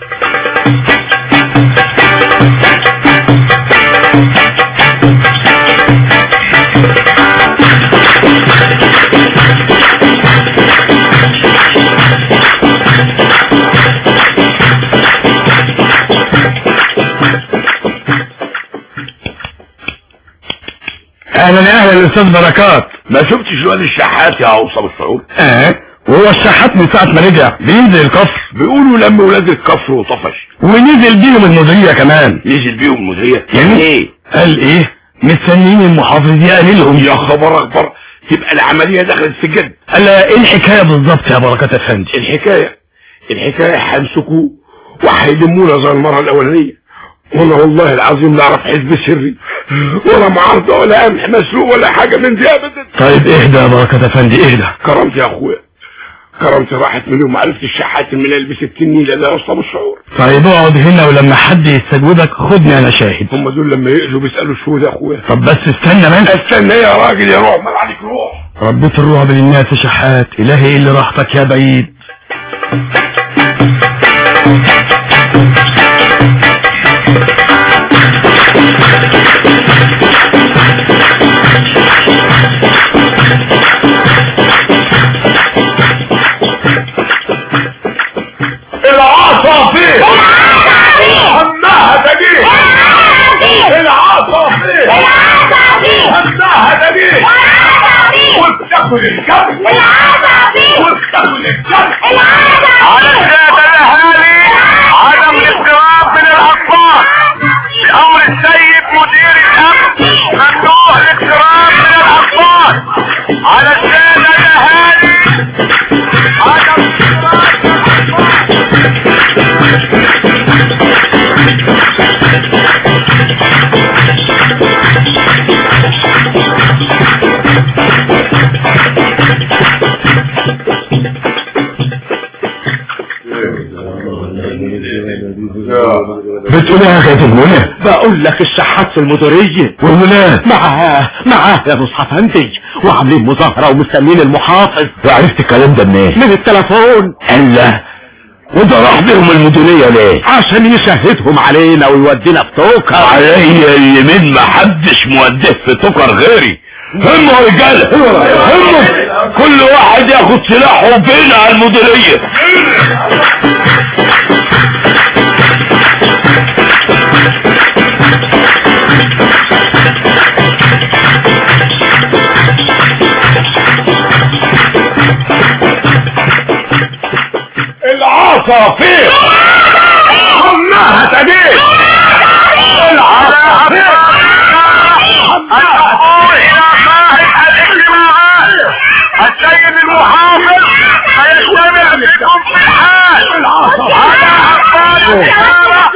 اهلا يا اهلا الاستاذ بركات ما شفتش الواد الشحات يا اوصل الشعور اه وهو الشحات من ساعة ما رجع بينزل الكفر بيقولوا لم ولاد الكفر وطفش ونزل بيهم المديرية كمان نزل بيهم المديرية يعني ايه قال ايه مستنيين المحافظ يقللهم يا خبر اكبر تبقى العملية دخلت في الجد قال ايه الحكاية بالظبط يا بركات افندي الحكاية الحكاية هيمسكوه وهيلمونا زي المرة الاولانية وانا والله العظيم لا اعرف حزب سري ولا معارضة ولا قمح مسروق ولا حاجة من دي ابدا طيب اهدى يا بركة افندي اهدى كرمت يا اخويا كرمتي راحت من يوم ما عرفت الشحات من البس التنيلة ده يصاب الشعور طيب اقعد هنا ولما حد يستجوبك خدني انا شاهد هم دول لما يقلوا بيسألوا شو ده يا اخويا طب بس استنى بس استنى يا راجل يا روح ما عليك روح ربيت الرعب للناس يا شحات الهي ايه اللي راحتك يا بعيد العصافير همها دقيق العصافير همها دقيق وبتاكل الجبل وبتاكل الجبل على سيادة الأهالي عدم الاقتراب من الأطفال بأمر السيد مدير الأمن ممنوع الاقتراب من الأطفال على السيادة الأهالي عدم الاقتراب من الأطفال بتقول ايه يا كاتب منى بقول لك الشحات في المديرية والولاد معاه معاه يا نصح افندي وعاملين مظاهرة ومستنين المحافظ وعرفت الكلام ده منين من التليفون الله وده راح بيهم المديرية ليه عشان يشهدهم علينا ويودينا في توكر عليا اليمين ما حدش موديه في تكر غيري همه يا رجاله همه كل واحد ياخد سلاحه وبينا على المديرية العصافير همها دقيق العصافير الدخول إلى صاحب الاجتماعات السيد المحافظ سيجتمع بكم في الحال على أطفال الشارع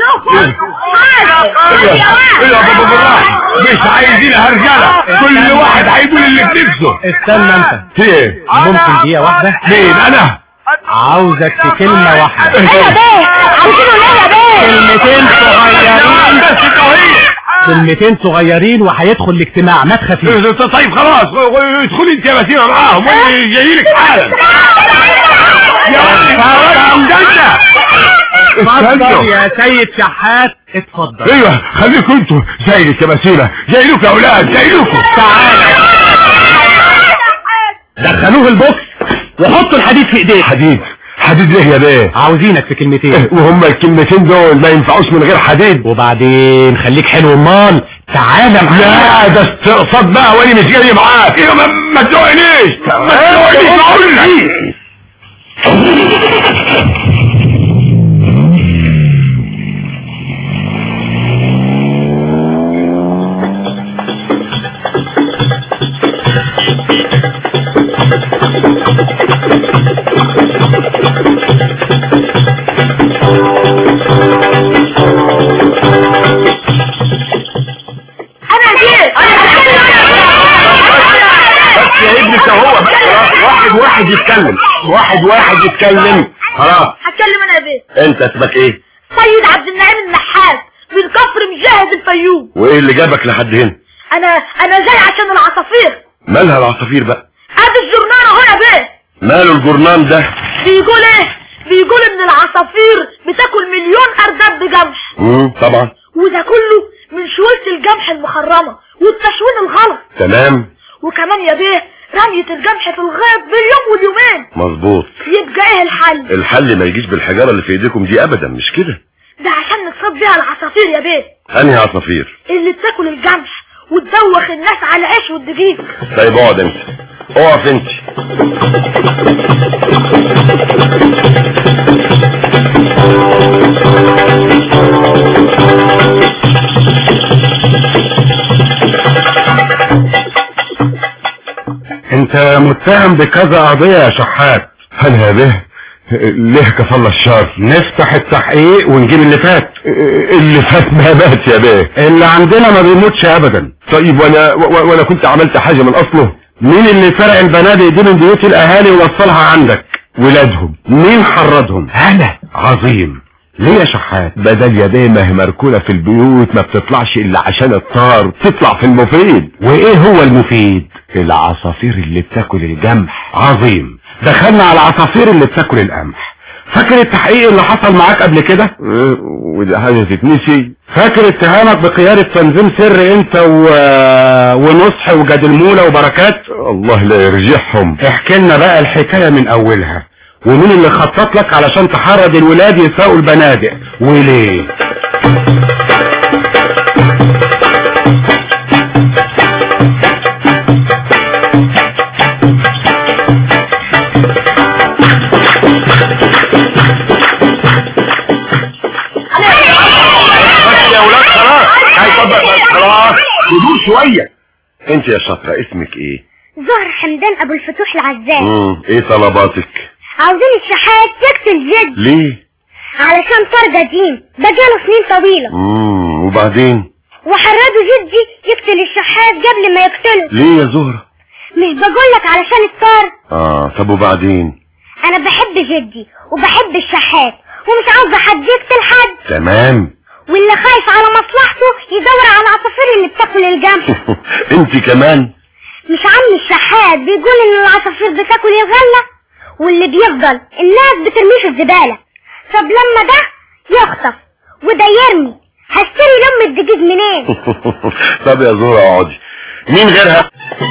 يا بابا بالراحة مش عايزينها رجالة كل واحد هيقول اللي في نفسه استنى انت في ايه ممكن دقيقة واحدة مين انا عاوزك في كلمة واحدة ايه يا بيه عاوزينه ليه يا بيه كلمتين صغيرين بس التوهية كلمتين صغيرين وهيدخل الاجتماع ما تخافيش طيب خلاص ادخلي انت يا بسيرة معاهم جاي لك حالا يا مجنة اتفضل يا سيد شحات اتفضل ايوه خليكم انتوا جاي لك يا بسيرة جاي لكم يا اولاد جاي لكم دخلوه البوكس وحطوا الحديد في ايديه حديد حديد ليه يا بيه عاوزينك في كلمتين وهم الكلمتين دول ما ينفعوش من غير حديد وبعدين خليك حلو امال تعالى معايا لا ده استقصاد بقى وانا مش جاي معاك ايه ما, ما تزوقنيش ما تزوقنيش بقول لك واحد واحد يتكلم واحد واحد يتكلم خلاص هتكلم انا يا بيه انت اسمك ايه سيد عبد النعيم النحاس من كفر مجاهد الفيوم وايه اللي جابك لحد هنا انا انا جاي عشان العصافير مالها العصافير بقى ادي الجرنان اهو يا بيه ماله الجرنان ده بيقول ايه بيقول ان العصافير بتاكل مليون ارداب بجمح امم طبعا وده كله من شوية الجمح المخرمة والتشوين الغلط تمام وكمان يا بيه رمية الجمح في الغيط باليوم واليومين مظبوط يبقى ايه الحل الحل ما يجيش بالحجارة اللي في ايديكم دي ابدا مش كده ده عشان نصطاد بيها العصافير يا بيه انهي عصافير اللي بتاكل الجمح وتدوخ الناس على العيش والدقيق طيب اقعد انت اقف انت انت متهم بكذا قضية يا شحات انا به ليه كفل الشر نفتح التحقيق ونجيب اللي فات اللي فات ما مات يا بيه اللي عندنا ما بيموتش ابدا طيب وانا و- وانا كنت عملت حاجة من اصله مين اللي فرق البنادق دي من بيوت الاهالي ووصلها عندك ولادهم مين حرضهم انا عظيم ليه يا شحات بدل يا بيه ما هي مركونة في البيوت ما بتطلعش الا عشان الطار تطلع في المفيد وايه هو المفيد العصافير اللي بتاكل الجمح عظيم دخلنا على العصافير اللي بتاكل القمح فاكر التحقيق اللي حصل معاك قبل كده وده حاجة تتنسي فاكر اتهامك بقيادة تنظيم سر انت و... ونصح وجاد المولى وبركات الله لا يرجعهم احكي لنا بقى الحكاية من اولها ومين اللي خطط لك علشان تحرض الولاد يساقوا البنادق وليه بس يا ولاد خلاص هيطبق بس خلاص هدوء شوية انت يا شاطرة اسمك ايه زهر حمدان ابو الفتوح العزام مم. ايه طلباتك عاوزين الشحات يقتل جد ليه علشان صار قديم بقاله سنين طويلة مم. وبعدين وحرضوا جدي يقتل الشحات قبل ما يقتله ليه يا زهرة مش بقولك علشان الطار اه طب وبعدين انا بحب جدي وبحب الشحات ومش عاوزة حد يقتل حد تمام واللي خايف على مصلحته يدور على العصافير اللي بتاكل الجمح انت كمان مش عم الشحات بيقول ان العصافير بتاكل الغلة واللي بيفضل الناس بترميه في الزبالة طب لما ده يخطف وده يرمي هشتري لم الدقيق منين طب يا زهرة اقعدي مين غيرها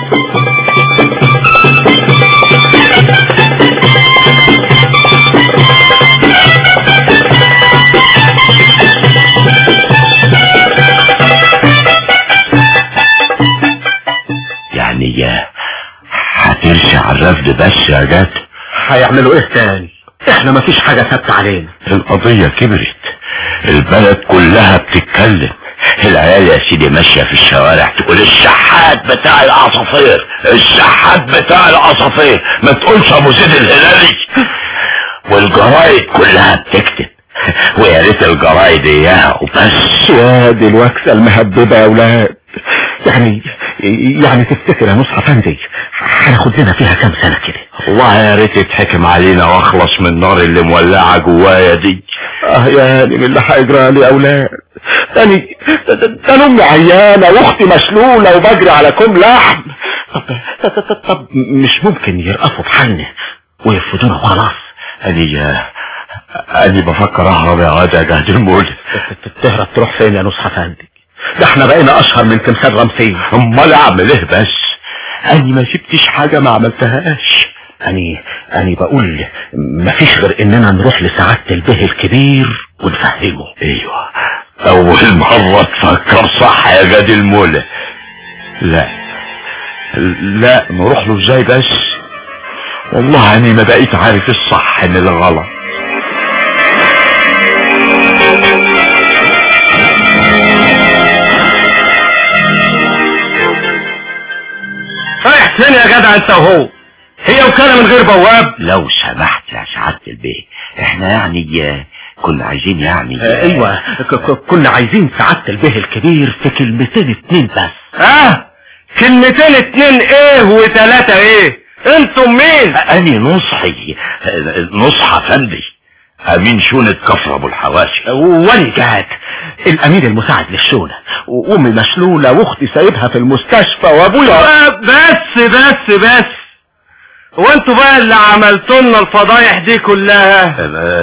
يعني يا هترشي على الرفض بس يا جد هيعملوا ايه تاني احنا مفيش حاجة ثابتة علينا القضية كبرت البلد كلها بتتكلم العيال يا سيدي ماشية في الشوارع تقول الشحات بتاع العصافير الشحات بتاع العصافير ما تقولش ابو زيد الهلالي والجرايد كلها بتكتب ويا ريت الجرايد اياها وبس يا دي الوكسة المهببة يا ولاد يعني يعني تفتكر يا مصحف افندي هناخد لنا فيها كام سنة كده والله يا ريت يتحكم علينا واخلص من النار اللي مولعة جوايا دي اه يا من اللي هيجرى لي يا اولاد تاني انا امي عيانة واختي مشلولة وبجري على كم لحم طب, طب, طب, طب مش ممكن يرقفوا بحالنا ويرفضونا وخلاص اني اني بفكر اهرب يا واد يا جهد المول تهرب تروح فين يا نصح افندي ده احنا بقينا اشهر من تمثال رمسيس امال اعمل ايه بس اني ما سبتش حاجة ما عملتهاش اني اني بقول مفيش غير اننا نروح لسعادة البه الكبير ونفهمه ايوه اول مرة تفكر صح يا جاد المولى لا لا نروح له ازاي بس والله اني ما بقيت عارف الصح من الغلط رايح فين يا جدع انت وهو هي وكالة من غير بواب لو سمحت يا سعادة البيه احنا يعني كنا عايزين يعني آه ايوه ك- ك- كنا عايزين سعادة البه الكبير في كلمتين اتنين بس اه كلمتين اتنين ايه وتلاتة ايه انتم مين اني نصحي نصح افندي امين شونة كفر ابو الحواشي ولي جهاد الامين المساعد للشونة وامي مشلولة واختي سايبها في المستشفى وابويا بس بس بس هو انتوا بقى اللي عملتوا لنا الفضايح دي كلها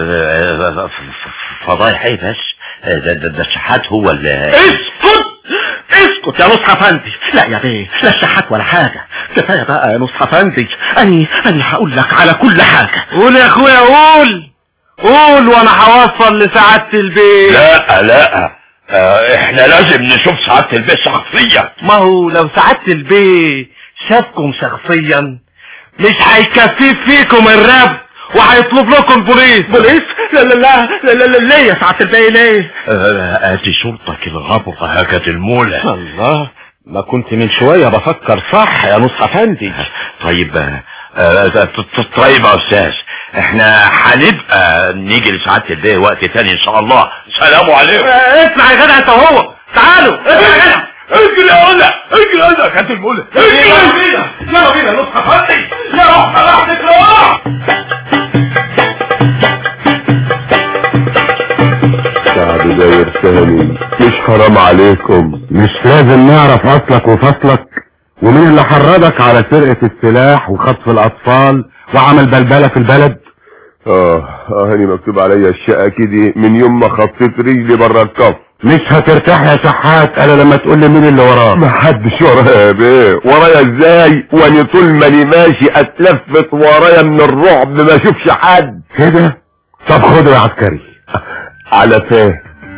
فضايح ايه بس ده, ده, ده الشحات هو اللي اسكت اسكت يا نصح افندي لا يا بيه لا الشحات ولا حاجة كفاية بقى يا نصح افندي اني اني هقول لك على كل حاجة قول يا اخويا قول قول وانا هوصل لسعادة البيت لا لا آه، احنا لازم نشوف سعادة البيت شخصيا ما هو لو سعادة البيت شافكم شخصيا مش هيكفيه فيكم الرب وهيطلب لكم البوليس بوليس لا لا لا لا لا, لا ليه يا سعادة البيه ليه آه، ادي شرطك الغبرة هكت المولى الله ما كنت من شوية بفكر صح يا نصح افندي طيب آه، آه، ط- ط- طيب يا استاذ احنا هنبقى نيجي لسعادة البيه وقت تاني ان شاء الله سلام عليكم اسمع يا جدع انت وهو تعالوا اسمع يا جدع اجري يا ولا اجري يا ولا كانت المولى يلا بينا يلا بينا نصح افندي يا روح راحتك روح شعب داير ثاني مش حرام عليكم مش لازم نعرف اصلك وفصلك ومين اللي حرضك على سرقة السلاح وخطف الاطفال وعمل بلبلة في البلد اه اه هاني مكتوب عليا الشقة كده من يوم ما خطيت رجلي بره الكف مش هترتاح يا شحات انا لما تقول لي مين اللي وراك ما حدش ورايا يا بيه ورايا ازاي وانا طول ما انا ماشي اتلفت ورايا من الرعب ما اشوفش حد كده طب خده يا عسكري على فين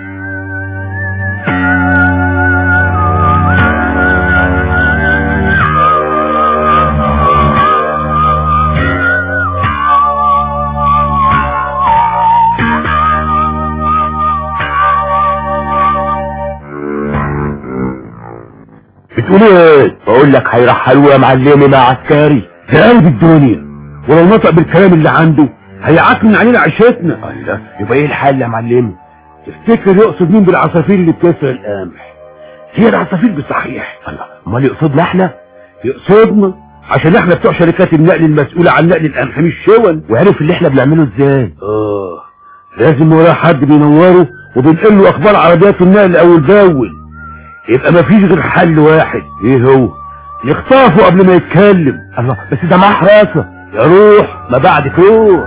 بتقول ايه بقول لك هيرحلوه يا معلمي مع عسكري ده قلب الدنيا ولو نطق بالكلام اللي عنده هيعكنن علينا عيشتنا الله يبقى ايه الحل يا معلمي تفتكر يقصد مين بالعصافير اللي بتسرق القمح هي العصافير بالصحيح الله امال يقصدنا احنا يقصدنا عشان احنا بتوع شركات النقل المسؤولة عن نقل القمح مش شون وعرف اللي احنا بنعمله ازاي اه لازم وراه حد بينوره وبينقل له اخبار عربيات النقل اول باول يبقى مفيش غير حل واحد ايه هو نخطفه قبل ما يتكلم الله بس ده معاه حراسة يا روح ما بعدك روح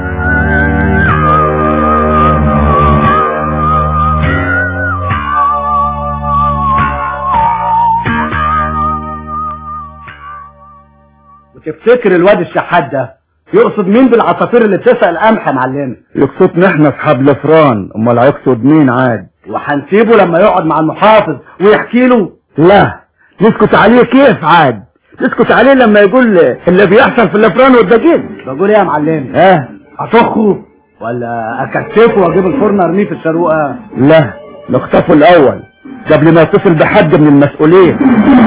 وتفتكر الواد الشحات ده يقصد مين بالعصافير اللي بتسرق القمح يا معلم يقصدنا احنا اصحاب لفران امال هيقصد مين عاد وهنسيبه لما يقعد مع المحافظ ويحكي له لا نسكت عليه كيف عاد نسكت عليه لما يقول اللي بيحصل في اللفران والدجاج بقول ايه يا معلم اه هتخه ولا اكتفه واجيب الفرن ارميه في الشروقه لا نخطفه الاول قبل ما يتصل بحد من المسؤولين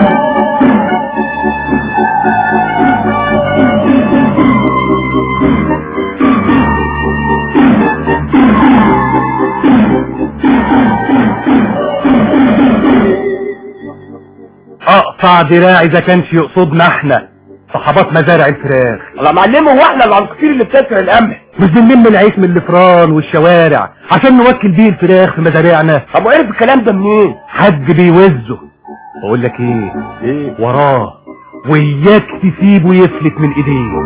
اقطع دراعي اذا كانش يقصدنا احنا صحابات مزارع الفراخ الله معلمه هو احنا العصافير اللي بتسرق القمح مش بنلم العيش من الفران والشوارع عشان نوكل بيه الفراخ في مزارعنا طب وعرف الكلام ده منين حد بيوزه بقول لك ايه ايه وراه وياك تسيبه يفلت من ايديه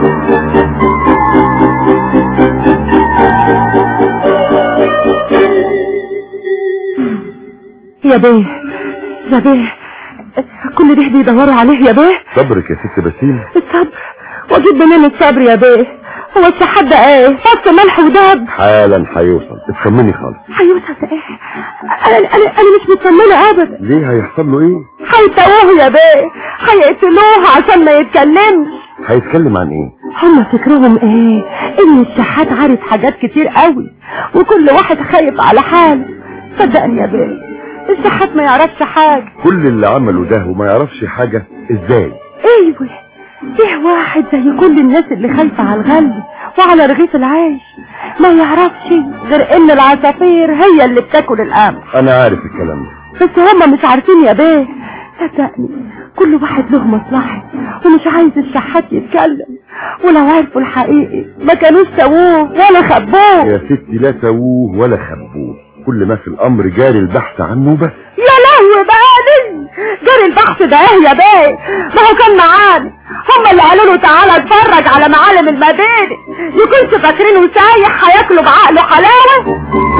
يا بيه يا بيه كل ده بيدوروا عليه يا بيه صبرك يا ست بسيم الصبر واجيب منين الصبر يا بيه هو الشحات ده ايه فص ملح وداب حالا هيوصل اطمني خالص هيوصل ايه انا انا انا مش مطمنه ابدا ليه هيحصل له ايه هيتوه يا بيه هيقتلوه عشان ما يتكلمش هيتكلم عن ايه هما فكرهم ايه ان الشحات عارف حاجات كتير قوي وكل واحد خايف على حاله صدقني يا بيه الشحات ما يعرفش حاجة كل اللي عمله ده وما يعرفش حاجة ازاي ايوه فيه واحد زي كل الناس اللي خايفة على الغل وعلى رغيف العيش ما يعرفش غير ان العصافير هي اللي بتاكل القمح انا عارف الكلام ده بس هما مش عارفين يا بيه صدقني كل واحد له مصلحة ومش عايز الشحات يتكلم ولو عرفوا الحقيقي ما كانوش سووه ولا خبوه يا ستي لا سووه ولا خبوه كل ما في الامر جاري البحث عنه بس يا لهوي بقالي جري البحث ده ايه يا بيه ما هو كان معانا هم اللي قالوا له تعالى اتفرج على معالم المدينة يكونش فاكرينه سايح هياكلوا بعقله حلاوة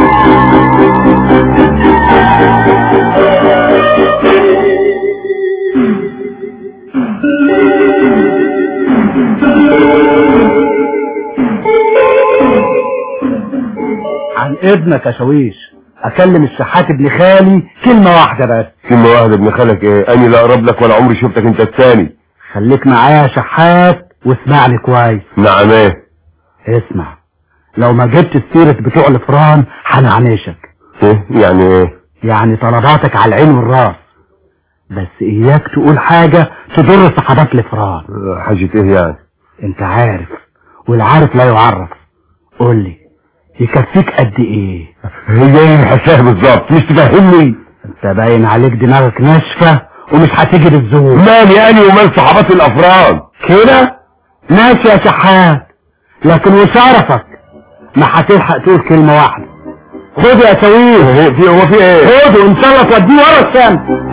عن ابنك يا شويش اكلم الشحات ابن خالي كلمة واحدة بس كلمة واحدة ابن خالك ايه اني لا اقرب لك ولا عمري شفتك انت الثاني خليك معايا يا شحات واسمعني كويس نعم ايه اسمع لو ما جبت السيرة بتوع الفران هنعنشك ايه يعني ايه يعني طلباتك على العين والراس بس اياك تقول حاجة تضر صحابات الفران آه، حاجة ايه يعني انت عارف والعارف لا يعرف قول لي يكفيك قد ايه هي ايه الحساب بالظبط مش تفهمني انت باين عليك دماغك ناشفة ومش هتيجي بالزور مالي اني ومال صحابات الافراد كده ماشي يا شحات لكن وشرفك ما هتلحق تقول كلمة واحدة خد يا سوير هو في هو في ايه خد وان شاء الله توديه ورا الشمس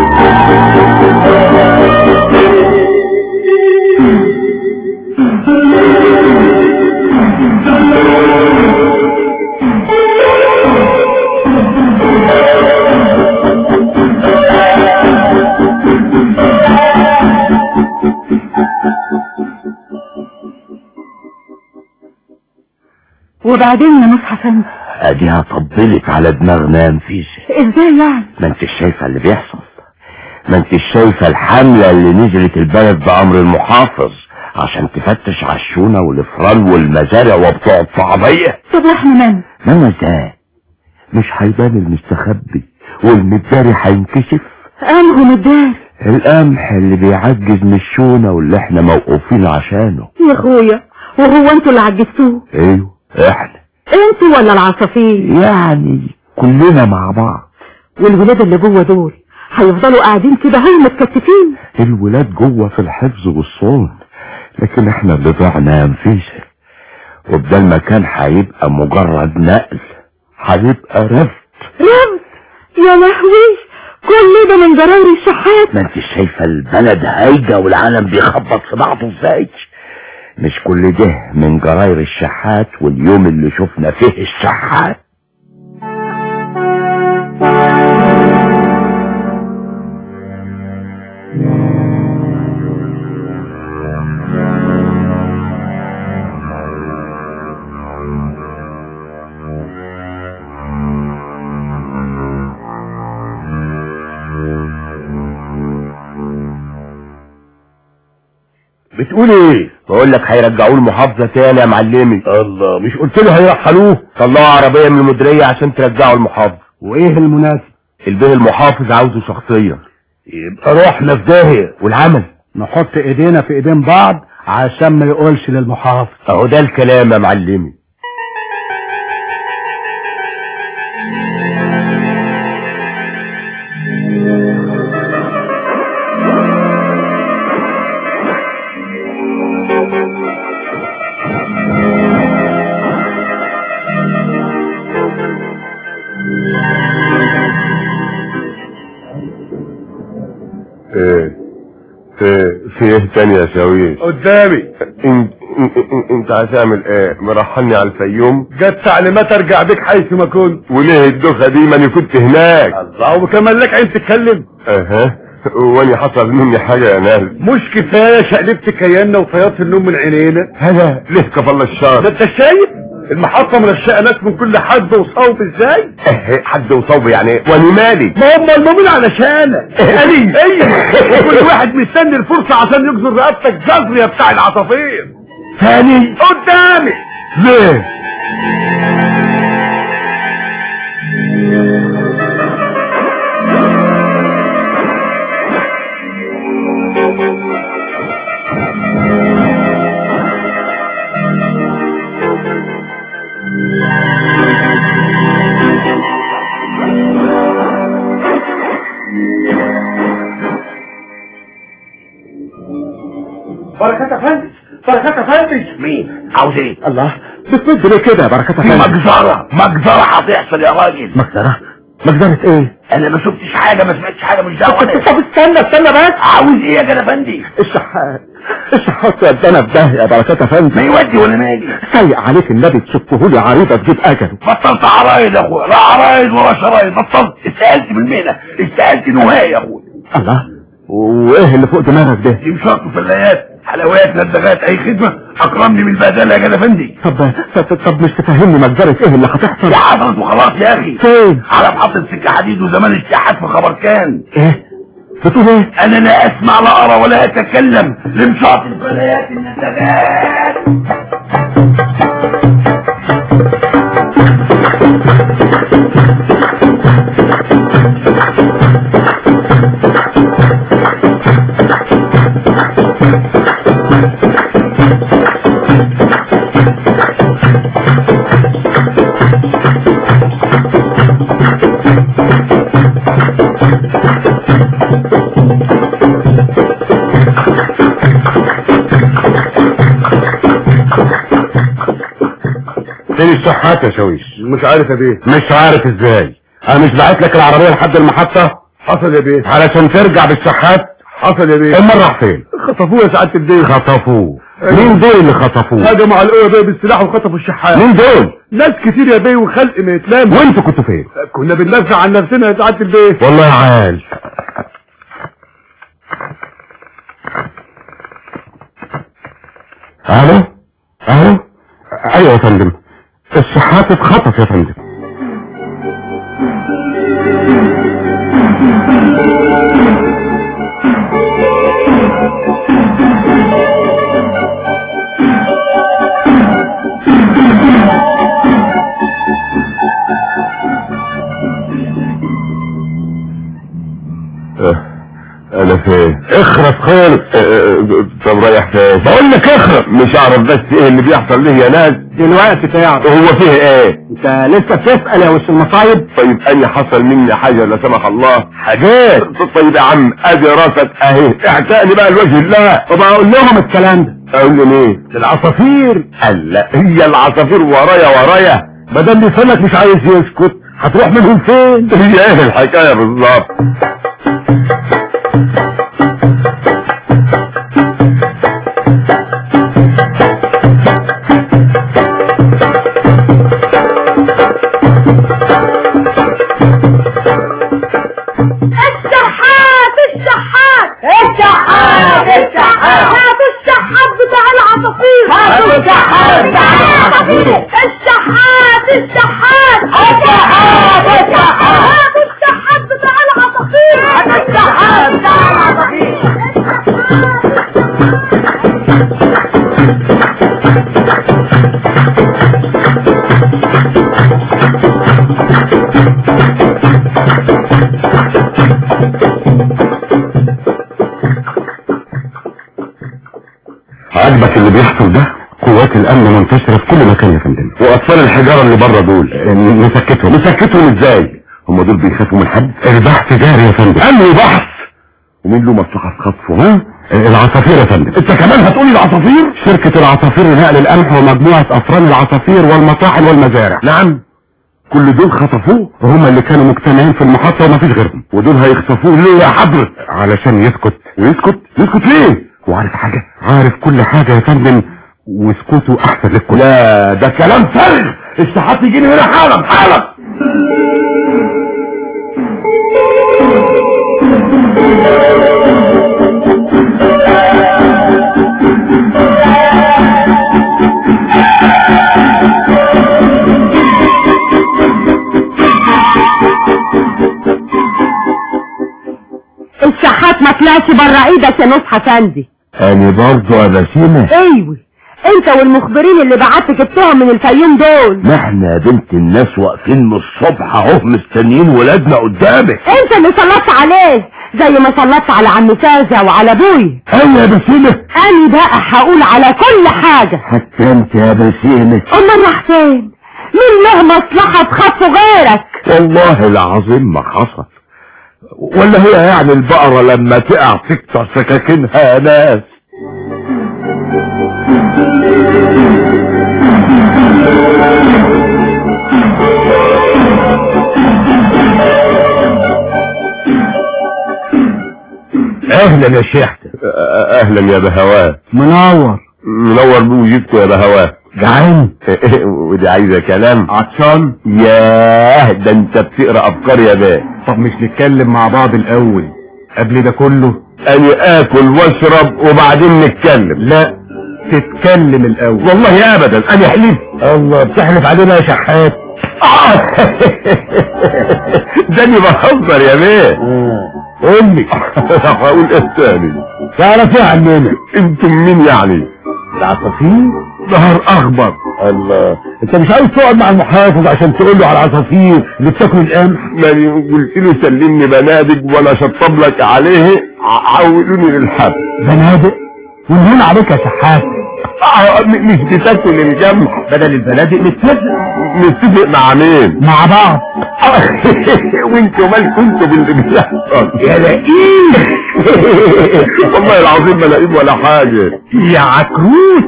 وبعدين يا مصحف فندم اديها طبلت على دماغنا يا نفيسة ازاي يعني ما انت شايفة اللي بيحصل ما انت شايفة الحملة اللي نزلت البلد بأمر المحافظ عشان تفتش على الشونة والفران والمزارع وبتوع الصعبية طب واحنا من ما ازاي مش هيبان المستخبي والمداري هينكشف امره مدار القمح اللي بيعجز من الشونة واللي احنا موقوفين عشانه يا اخويا وهو انتوا اللي عجزتوه ايوه احنا انتوا ولا العصافير يعني كلنا مع بعض والولاد اللي جوه دول هيفضلوا قاعدين كده هم متكتفين الولاد جوه في الحفظ والصون لكن احنا اللي ضعنا يا نفيسة وبدل ما كان هيبقى مجرد نقل هيبقى رفض رفض يا لهوي كل ده من جراير الشحات ما انت شايفة البلد هايجة والعالم بيخبط في بعضه ازاي مش كل ده من جراير الشحات واليوم اللي شفنا فيه الشحات بتقول ايه بقول لك هيرجعوه المحافظة تاني يا معلمي الله مش قلت له هيرحلوه طلعوا عربية من المديرية عشان ترجعوا المحافظة وايه المناسب البيه المحافظ عاوزه شخصيا يبقى رحنا في داهية والعمل نحط ايدينا في ايدين بعض عشان ما يقولش للمحافظ اهو ده الكلام يا معلمي ايه في في ايه تاني يا شاويش قدامي انت, انت هتعمل ايه مرحلني على الفيوم جت تعليمات ارجع بيك حيث ما كنت وليه الدخة دي ماني كنت هناك الله وكمان لك عين تتكلم اها واني حصل مني حاجة يا ناس مش كفايه شقلبت كياننا وفيضت النوم من عينينا هلا ليه كفى الله ده الشر انت شايف المحطه مرشقه ناس من كل حد وصوب ازاي إيه، حد وصوب يعني ايه واني مالي ما هم المؤمن علشانك ايوه ايوه كل واحد مستني الفرصه عشان يجزر رقبتك جزر يا بتاع العصافير ثاني قدامي ليه بركات افندي بركات افندي مين عاوز ايه الله بتمد ليه كده يا بركات في افندي مجزرة مجزرة هتحصل يا راجل مجزرة مجزرة ايه انا ما شفتش حاجة ما سمعتش حاجة مش دعوة أنا. طب استنى استنى بس عاوز ايه يا جدع افندي الشحات الشحات ودانا في داهية يا بركات ما افندي يودي ولا ماجي سيء عليك النبي تشكه لي عريضة تجيب اجله بطلت عرايد يا اخويا لا عرايد ولا شرايد بطلت استقلت بالمهنة استقلت نهاية يا اخويا الله وايه اللي فوق دماغك ده دي مشاط وفلايات حلويات ندغات اي خدمة اكرمني من البهدلة يا جدع افندي طب طب, طب مش تفهمني مجزرة ايه اللي هتحصل يا حصلت وخلاص يا اخي فين على محطة سكة حديد وزمان الشحات في خبر كان ايه بتقول ايه انا لا اسمع لا ارى ولا اتكلم لمشاط الفلايات الندغات فين الشحات يا شويش مش عارف يا بيه مش عارف ازاي انا مش بعت لك العربية لحد المحطة حصل يا بيه علشان ترجع بالشحات حصل يا بيه امال راح فين خطفوه يا سعادة البيه خطفوه مين دول اللي خطفوه هجموا على القوة بيه بالسلاح وخطفوا الشحات مين دول ناس كتير يا بيه وخلق ما يتلام وانتوا كنتوا فين كنا بندافع عن نفسنا يا سعادة البيه والله عال الو الو ايوه يا فندم الشحات اتخطف يا فندم انا فين اخرس خالص طب رايح فين بقول لك اخرس مش اعرف بس ايه اللي بيحصل ليه يا ناس دلوقتي تعرف هو فيه ايه انت لسه بتسأل يا وش المصايب طيب اي حصل مني حاجة لا سمح الله حاجات طيب يا عم ادي راسك اهي اعتقني بقى لوجه الله طب اقول لهم الكلام ده اقول له ليه العصافير هلا هي العصافير ورايا ورايا ما دام لسانك مش عايز يسكت هتروح منهم فين هي ايه الحكاية بالظبط الشحات الشحات الشحات الشحات هاتوا الشحات بتاع العصافير هاتوا الشحات بتاع العصافير الشحات الشحات الشحات الشحات هاتوا الشحات بتاع العصافير هاتوا الشحات بتاع العصافير عاجبك اللي بيحصل ده قوات الامن منتشرة في كل مكان يا فندم واطفال الحجارة اللي بره دول نسكتهم نسكتهم ازاي هم دول بيخافوا من حد البحث جاري يا فندم انهي بحث ومين له مصلحة في خطفه ها العصافير يا فندم انت كمان هتقولي العصافير شركة العصافير لنقل القمح ومجموعة افران العصافير والمطاحن والمزارع نعم كل دول خطفوه وهم اللي كانوا مجتمعين في المحطة ومفيش غيرهم ودول هيخطفوه ليه يا حضرة علشان يسكت ويسكت يسكت ليه وعارف حاجة عارف كل حاجة يا فندم وسكوته احسن للكل لا ده كلام فارغ الشحات يجيني هنا حالا حالا الشحات ما طلعش بره ايدك يا نصح فندي انا برضو ابسيمة ايوه انت والمخبرين اللي بعت جبتهم من الفيوم دول ما احنا يا بنت الناس واقفين من الصبح اهو مستنيين ولادنا قدامك انت اللي سلطت عليه زي ما سلطت على عم فازع وعلى ابوي ايوه يا بسيمة انا بقى هقول على كل حاجة حتى انت يا بسيمة امال راح فين مين له مصلحة تخطفه غيرك والله العظيم ما حصل ولا هي يعني البقرة لما تقع تكتر سكاكينها يا ناس اهلا يا شيخ اهلا يا بهواه منور منور بوجودكم يا بهواه جعان ودي عايزه كلام عطشان ياه ده انت بتقرا افكار يا باه طب مش نتكلم مع بعض الاول قبل ده كله انا اكل واشرب وبعدين نتكلم لا تتكلم الاول والله ابدا انا حلفت الله بتحلف علينا يا شحات ده انا بهزر يا بيه قول لي هقول ايه تاني تعرف ايه عننا انتم مين يعني العصافير نهار اخبر الله انت مش عايز تقعد مع المحافظ عشان تقول له على العصافير اللي بتاكل القمح ما قلت له سلمني بنادق وانا شطب لك عليه ع- عودوني للحب بنادق ونهون عليك يا شحات آه، م- مش بتاكل الجمح بدل البنادق نتفق نتفق مع مين مع بعض وانتوا مالكم انتوا باللي بيحصل يا لئيم والله العظيم ما لاقيين ولا حاجه يا عكروت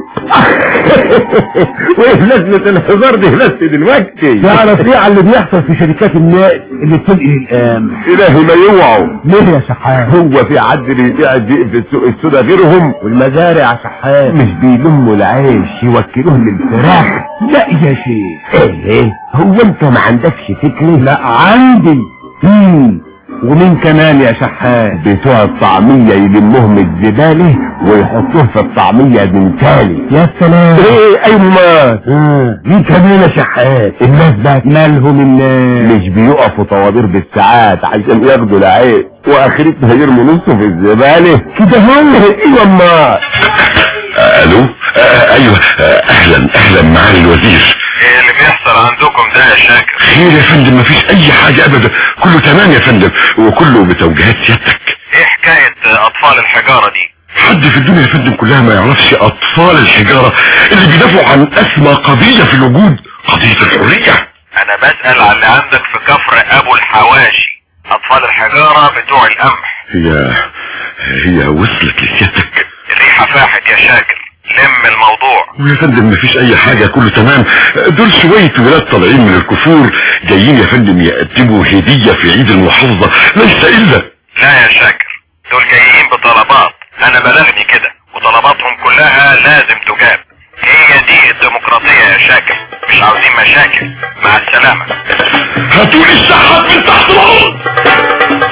وايه لازمه الهزار دي بس دلوقتي تعرف ايه على اللي بيحصل في شركات النقل اللي بتنقل القمح الهي ما يوعوا ليه يا شحات هو في حد بيبيع الدقيق في السوق السودا غيرهم والمزارع يا شحات مش بيلموا العيش يوكلوه للفراخ لا يا شيخ ايه هو انت ما عندكش فكره لا عندي مم. ومين كمان يا شحات بتوع الطعمية يلموهم الزبالة ويحطوه في الطعمية دنتالي يا سلام ايه ايما آه. مين كمان يا شحات الناس بقى مالهم الناس مش بيقفوا طوابير بالساعات عشان ياخدوا العيش واخرتها يرموا نصه في الزبالة كده هم ايوه ما الو آه، ايوه آه، اهلا اهلا معالي الوزير ايه اللي بيحصل عندكم ده يا شاكر خير يا فندم مفيش اي حاجة ابدا كله تمام يا فندم وكله بتوجيهات سيادتك ايه حكاية اطفال الحجارة دي حد في الدنيا يا فندم كلها ما يعرفش اطفال الحجارة اللي بيدافعوا عن اسمى قضية في الوجود قضية الحرية انا بسأل على اللي عندك في كفر ابو الحواشي اطفال الحجارة بتوع القمح هي هي وصلت لسيادتك الريحة فاحت يا شاكر لم الموضوع ويا فندم مفيش اي حاجة كله تمام دول شوية ولاد طالعين من الكفور جايين يا فندم يقدموا هدية في عيد المحافظة ليس الا لا يا شاكر دول جايين بطلبات انا بلغني كده وطلباتهم كلها لازم تجاب هي دي الديمقراطية يا شاكر مش عاوزين مشاكل مع السلامة هاتولي الشحات من تحت الارض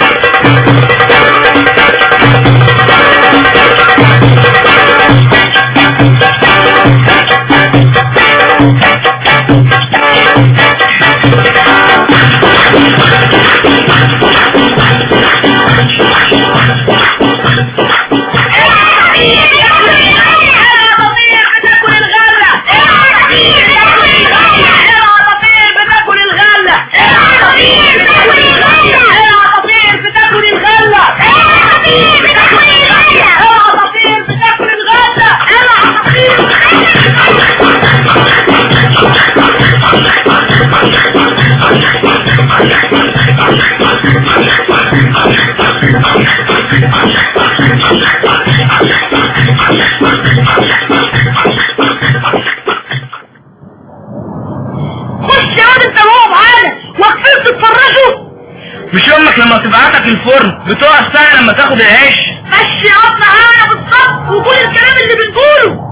خش يا واد انت وهو معانا واقفين تتفرجوا مش امك لما تبعتك الفرن بتقع ساعة لما تاخد العيش مشي يا واد معانا بالظبط وقول الكلام اللي بنقوله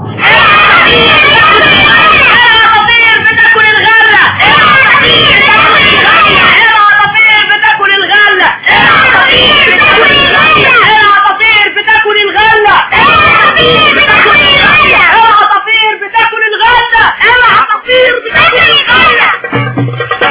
العصافير بتاكل الغلة العصافير بتاكل الغلة العصافير بتاكل الغلة العصافير بتاكل الغلة العصافير بتاكل الغلة العصافير بتاكل الغلة العصافير بتاكل الغلة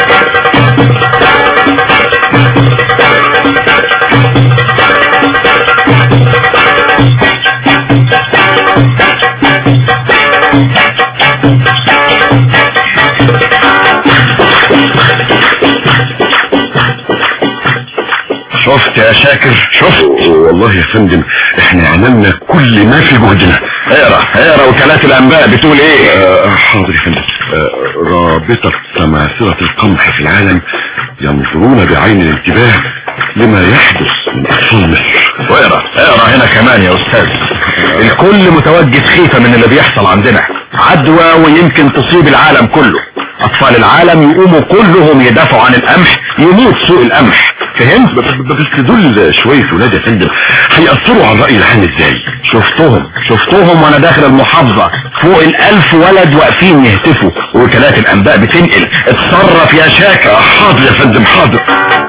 شفت يا شاكر شفت والله يا فندم احنا عملنا كل ما في جهدنا اقرا اقرا وكالات الانباء بتقول ايه آه حاضر يا فندم آه رابطة سماسرة القمح في العالم ينظرون بعين الانتباه لما يحدث من اطفال مصر واقرا اقرا هنا كمان يا استاذ الكل متوجس خيفة من اللي بيحصل عندنا عدوى ويمكن تصيب العالم كله اطفال العالم يقوموا كلهم يدافعوا عن القمح يموت سوق القمح فهمت بس دول شوية ولاد يا فندم هيأثروا على الرأي العام ازاي شفتهم شفتهم وانا داخل المحافظة فوق الالف ولد واقفين يهتفوا وكالات الانباء بتنقل اتصرف يا شاكر حاضر يا فندم حاضر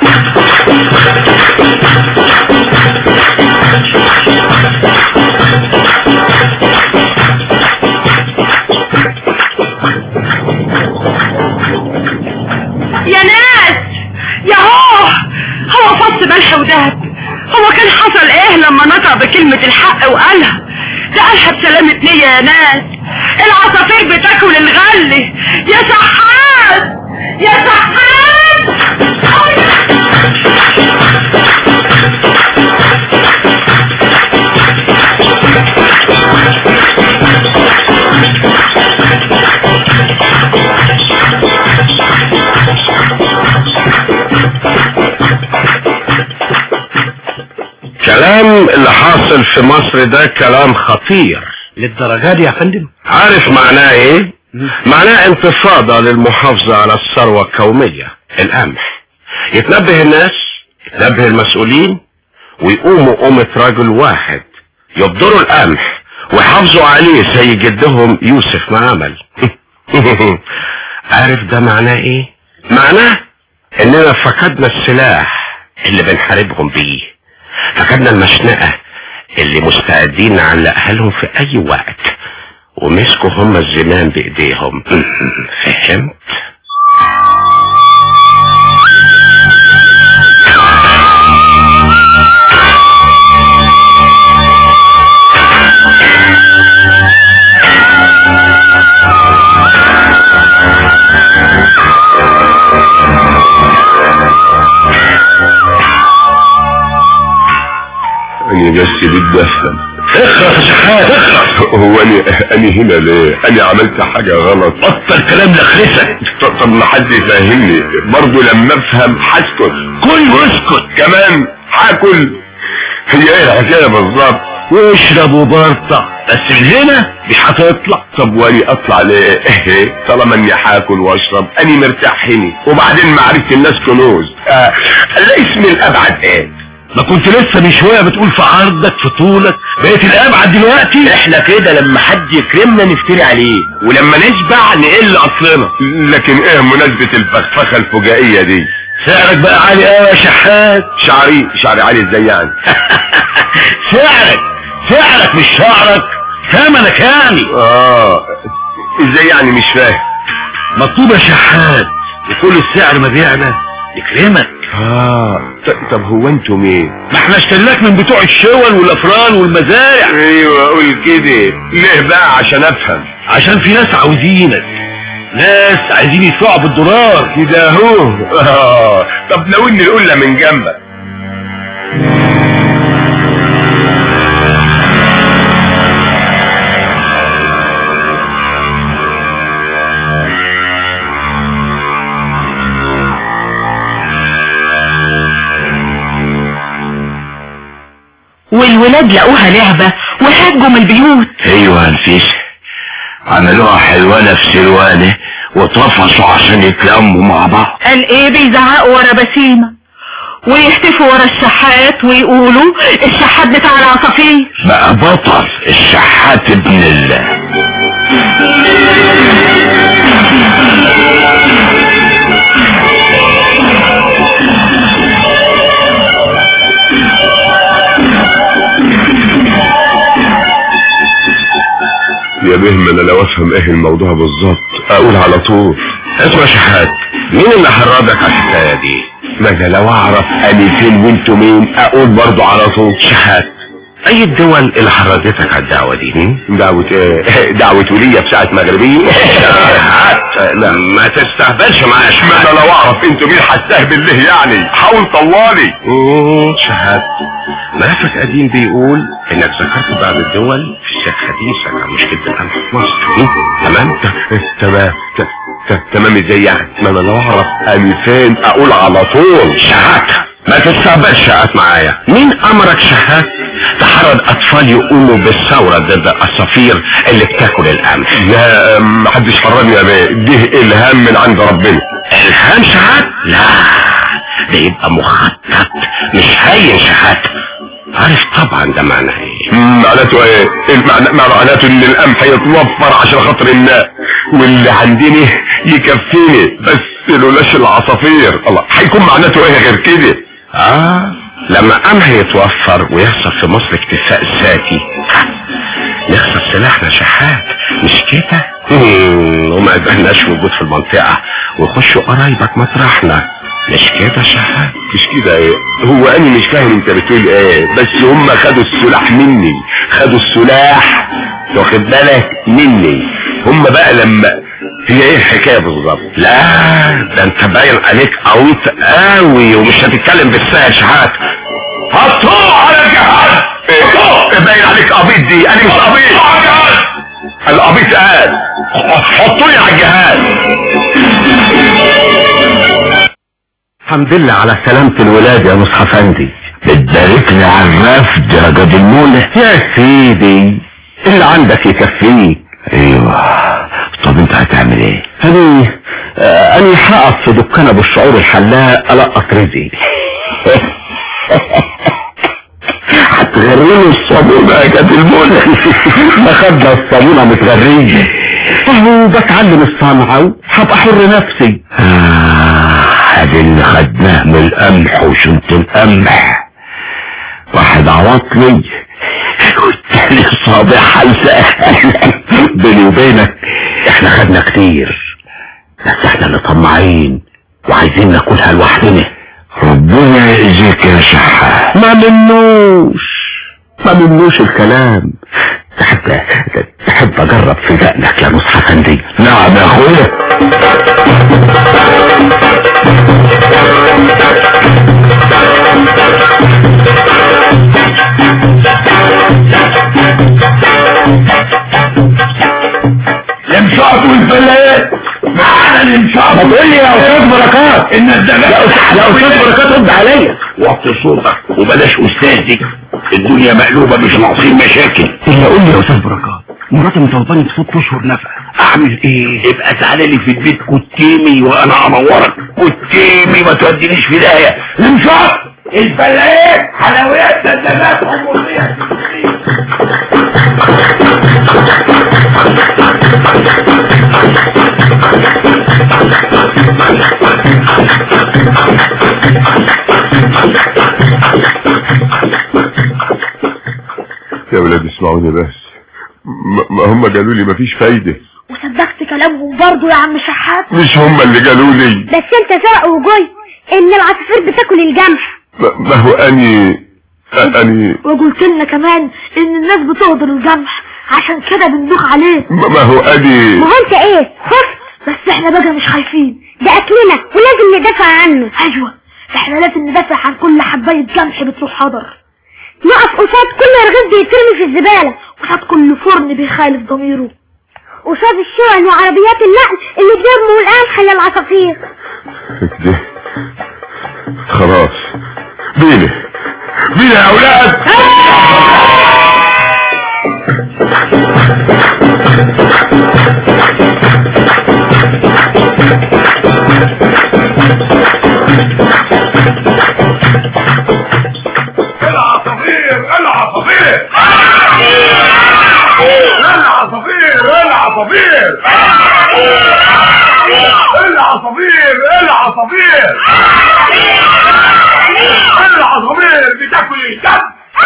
يا ناس يا هو هو فص ملح ودهب هو كان حصل ايه لما نطق بكلمة الحق وقالها ده قالها بسلامة نية يا ناس العصافير بتاكل الغل يا سحات يا سحات كلام اللي حاصل في مصر ده كلام خطير للدرجة دي يا فندم عارف معناه ايه معناه انتفاضة للمحافظة على الثروة الكومية القمح يتنبه الناس يتنبه المسؤولين ويقوموا قومة رجل واحد يبدروا القمح ويحافظوا عليه زي جدهم يوسف ما عمل عارف ده معناه ايه معناه اننا فقدنا السلاح اللي بنحاربهم بيه فقدنا المشنقة اللي مستعدين نعلقها لهم في اي وقت ومسكوا هم الزمام بايديهم فهمت انا بس بدي افهم اخرس يا شحات اخرس هو انا انا هنا ليه انا عملت حاجة غلط بطل كلام لخرسك طب طب ما حد يفهمني برضه لما افهم هسكت كل واسكت كمان هاكل هي ايه الحكاية بالظبط واشرب وبرطع بس من هنا مش هتطلع طب واني اطلع ليه طالما اني هاكل واشرب اني مرتاح هنا وبعدين معرفة الناس كنوز آه الاسم الابعد ايه ما كنت لسه من شويه بتقول في عرضك في طولك بقيت الابعد دلوقتي احنا كده لما حد يكرمنا نفتري عليه ولما نشبع نقل اصلنا لكن ايه مناسبة الفخفخة الفجائية دي سعرك بقى عالي قوي يا شحات شعري شعري عالي ازاي يعني سعرك سعرك مش شعرك ثمنك يعني اه ازاي يعني مش فاهم مطلوب يا شحات وكل السعر ما بيعلى يكرمك اه ط- طب هو انتوا مين ما احنا اشتريناك من بتوع الشول والافران والمزارع ايوه قول كده ليه بقى عشان افهم عشان في ناس عاوزينك ناس عايزين يدفعوا بالدولار كده اهو آه. طب لو اني القلة من جنبك والولاد لقوها لعبة وهاجوا من البيوت ايوه يا نفيس عملوها حلوانة في سروانة وطفشوا عشان يتلموا مع بعض قال ايه بيزعقوا ورا بسيمة ويهتفوا ورا الشحات ويقولوا الشحات بتاع العصافير بقى بطل الشحات ابن الله يا بهم انا لو افهم ايه الموضوع بالظبط اقول على طول اسمع يا شحات مين اللي حرضك على الحكايه دي ما انا لو اعرف اني فين وانتوا مين اقول برضو على طول شحات اي الدول اللي حرضتك على الدعوه دي هم؟ دعوة ايه دعوة ولية في ساعة مغربية شحات لا ما تستهبلش معايا يا ما شحات انا لو اعرف انتوا مين هستهبل ليه يعني حاول طوالي مم، شحات ملفك قديم بيقول انك ذكرت بعض الدول في الشيخ حديثك عن مشكله الامن في مصر هم؟ تمام تمام ت- ت- تمام ازاي يعني ما انا لو اعرف اني فين اقول على طول شحات ما تستقبلش شقات معايا مين امرك شحات تحرض اطفال يقوموا بالثورة ضد الاساطير اللي بتاكل القمح لا محدش حرمني يا بيه ده الهام من عند ربنا الهام شحات لا ده يبقى مخطط مش هين شحات عارف طبعا ده معناه ايه معناته ايه المعنى معناته ان القمح يتوفر عشان خاطر الناس واللي عندنا يكفيني بس لولاش العصافير الله هيكون معناته ايه غير كده اه لما قمح يتوفر ويحصل في مصر اكتفاء ذاتي نخسر سلاحنا شحات مش كده مم، وما يبقالناش وجود في المنطقة ويخشوا قرايبك مطرحنا مش كده شحات مش كده ايه هو انا مش فاهم انت بتقول ايه بس هم خدوا السلاح مني خدوا السلاح واخد بالك مني هم بقى لما هي ايه الحكايه بالظبط لا ده انت باين عليك قويت قوي ومش هتتكلم بالسهل شحات حطوه على الجهاز ايه باين عليك قبيط دي انا مش قبيط القبيط قال حطوني على الجهاز الحمد لله على سلامة الولاد يا مصحف افندي بتبارك لي على الرفد يا جد المولى يا سيدي اللي عندك يكفيك ايوه طب انت هتعمل ايه انا آه انا هقف في دكان ابو الشعور الحلاق القط رزقي هتغريني الصابونة يا جد المولى ما خدنا الصابونة متغرية اهو بتعلم الصنعة وهبقى حر نفسي ادي اللي خدناه من القمح وشنت القمح واحد عواطلي والتاني صابع حلسة بيني وبينك احنا خدنا كتير بس احنا اللي طماعين وعايزين ناكلها لوحدنا ربنا يأذيك يا شحات ما منوش ما منوش الكلام تحب تحب اجرب في دقنك يا مصحف افندي نعم يا اخويا الامشاط والفلايات معانا الامشاط ما تقول لي يا استاذ بركات ان الزمان يا استاذ بركات رد عليا وطي صوتك وبلاش استاذي الدنيا مقلوبة مش ناقصين مشاكل الا قول لي يا استاذ بركات مراتي مطلباني تفوت اشهر نفع اعمل ايه ابقى تعالى لي في البيت كتيمي وانا انورك كتيمي ما تودينيش في داهية الامشاط الفلايات حلويات سندات حمصية يا ولاد اسمعوني بس ما- ما هم قالوا لي مفيش فايدة وصدقت كلامهم برضه يا عم شحات مش هم اللي قالوا لي بس انت سرق وجوي ان العصافير بتاكل الجمح ما ما هو اني اني وقلت لنا كمان ان الناس بتهدر الجمح عشان كده بندوخ عليه ما ما هو اني ما هو انت ايه خفت بس احنا بقى مش خايفين ده اكلنا ولازم ندافع عنه ايوه احنا لازم ندافع عن كل حبايه جمح بتروح حضر نقف قصاد كل رغيف بيترمي في الزباله قصاد كل فرن بيخالف ضميره قصاد الشوال وعربيات النقل اللي بيرموا القمح للعصافير كده خلاص بينا بينا يا اولاد العصافير العصافير العصافير العصافير العصافير العصافير العصافير بتاكل الدم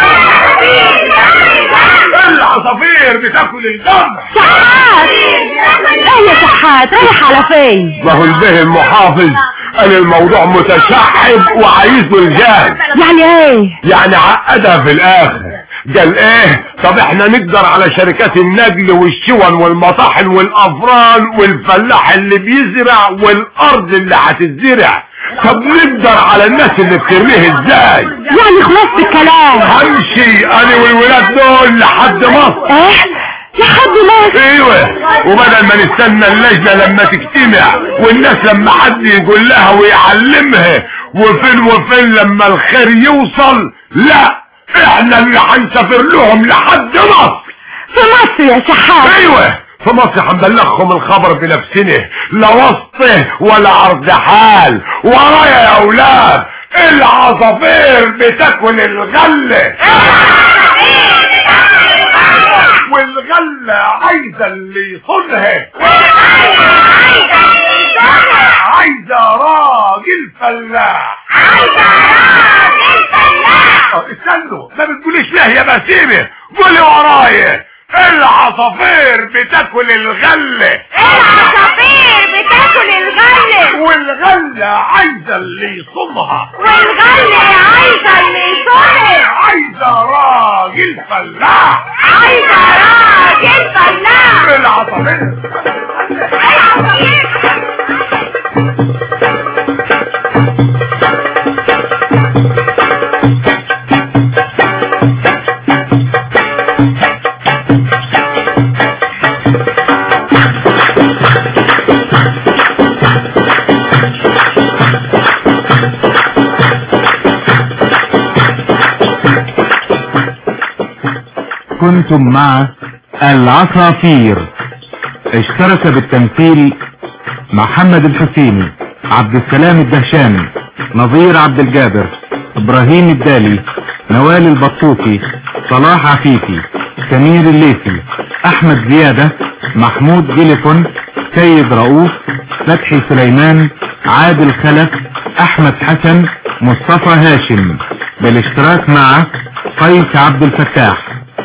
العصافير بتاكل الدم شحات ايه يا شحات رايح على فين ما هو البه المحافظ قال الموضوع متشعب وعايز له الجهل يعني ايه يعني عقدها في الاخر قال ايه طب احنا نقدر على شركات النقل والشون والمطاحن والافران والفلاح اللي بيزرع والارض اللي هتتزرع طب نقدر على الناس اللي بترميه ازاي يعني خلصت الكلام همشي انا والولاد دول لحد مصر ايه لحد ما ايوه وبدل ما نستنى اللجنة لما تجتمع والناس لما حد يقول لها ويعلمها وفين وفين لما الخير يوصل لا احنا اللي هنسافر لهم لحد مصر في مصر يا شحات ايوه في مصر هنبلغهم الخبر بنفسنا لا وسط ولا عرض حال ورايا يا اولاد العصافير بتاكل الغله والغله عايزه اللي يصونها عايزه راجل فلاح اه، استنوا ما بتقوليش ليه يا بسيمه قولي ورايا العصافير بتاكل الغله العصافير بتاكل الغلة والغله عايزه اللي يصونها والغلة عايزة اللي يصونها عايزه راجل فلاح عايزة راجل فلاح العصافير كنتم مع العصافير اشترك بالتمثيل محمد الحسيني عبد السلام الدهشاني نظير عبد الجابر ابراهيم الدالي نوال البطوطي صلاح عفيفي سمير الليثي احمد زيادة محمود جيليفون سيد رؤوف فتحي سليمان عادل خلف احمد حسن مصطفى هاشم بالاشتراك مع قيس عبد الفتاح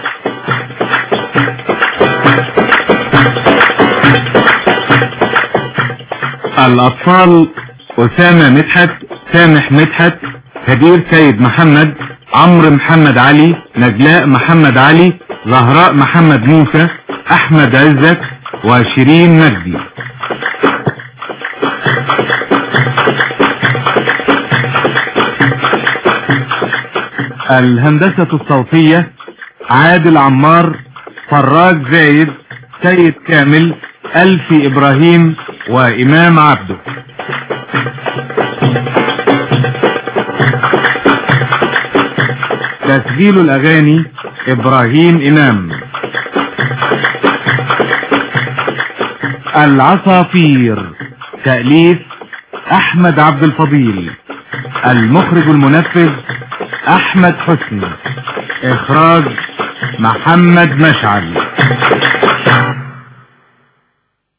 الأطفال أسامة مدحت سامح مدحت كبير سيد محمد عمرو محمد علي نجلاء محمد علي زهراء محمد موسى أحمد عزت وشيرين مجدي الهندسة الصوتية عادل عمار فراج زايد سيد كامل ألفي إبراهيم وإمام عبده تسجيل الأغاني إبراهيم إمام العصافير تأليف أحمد عبد الفضيل المخرج المنفذ أحمد حسني إخراج محمد مشعل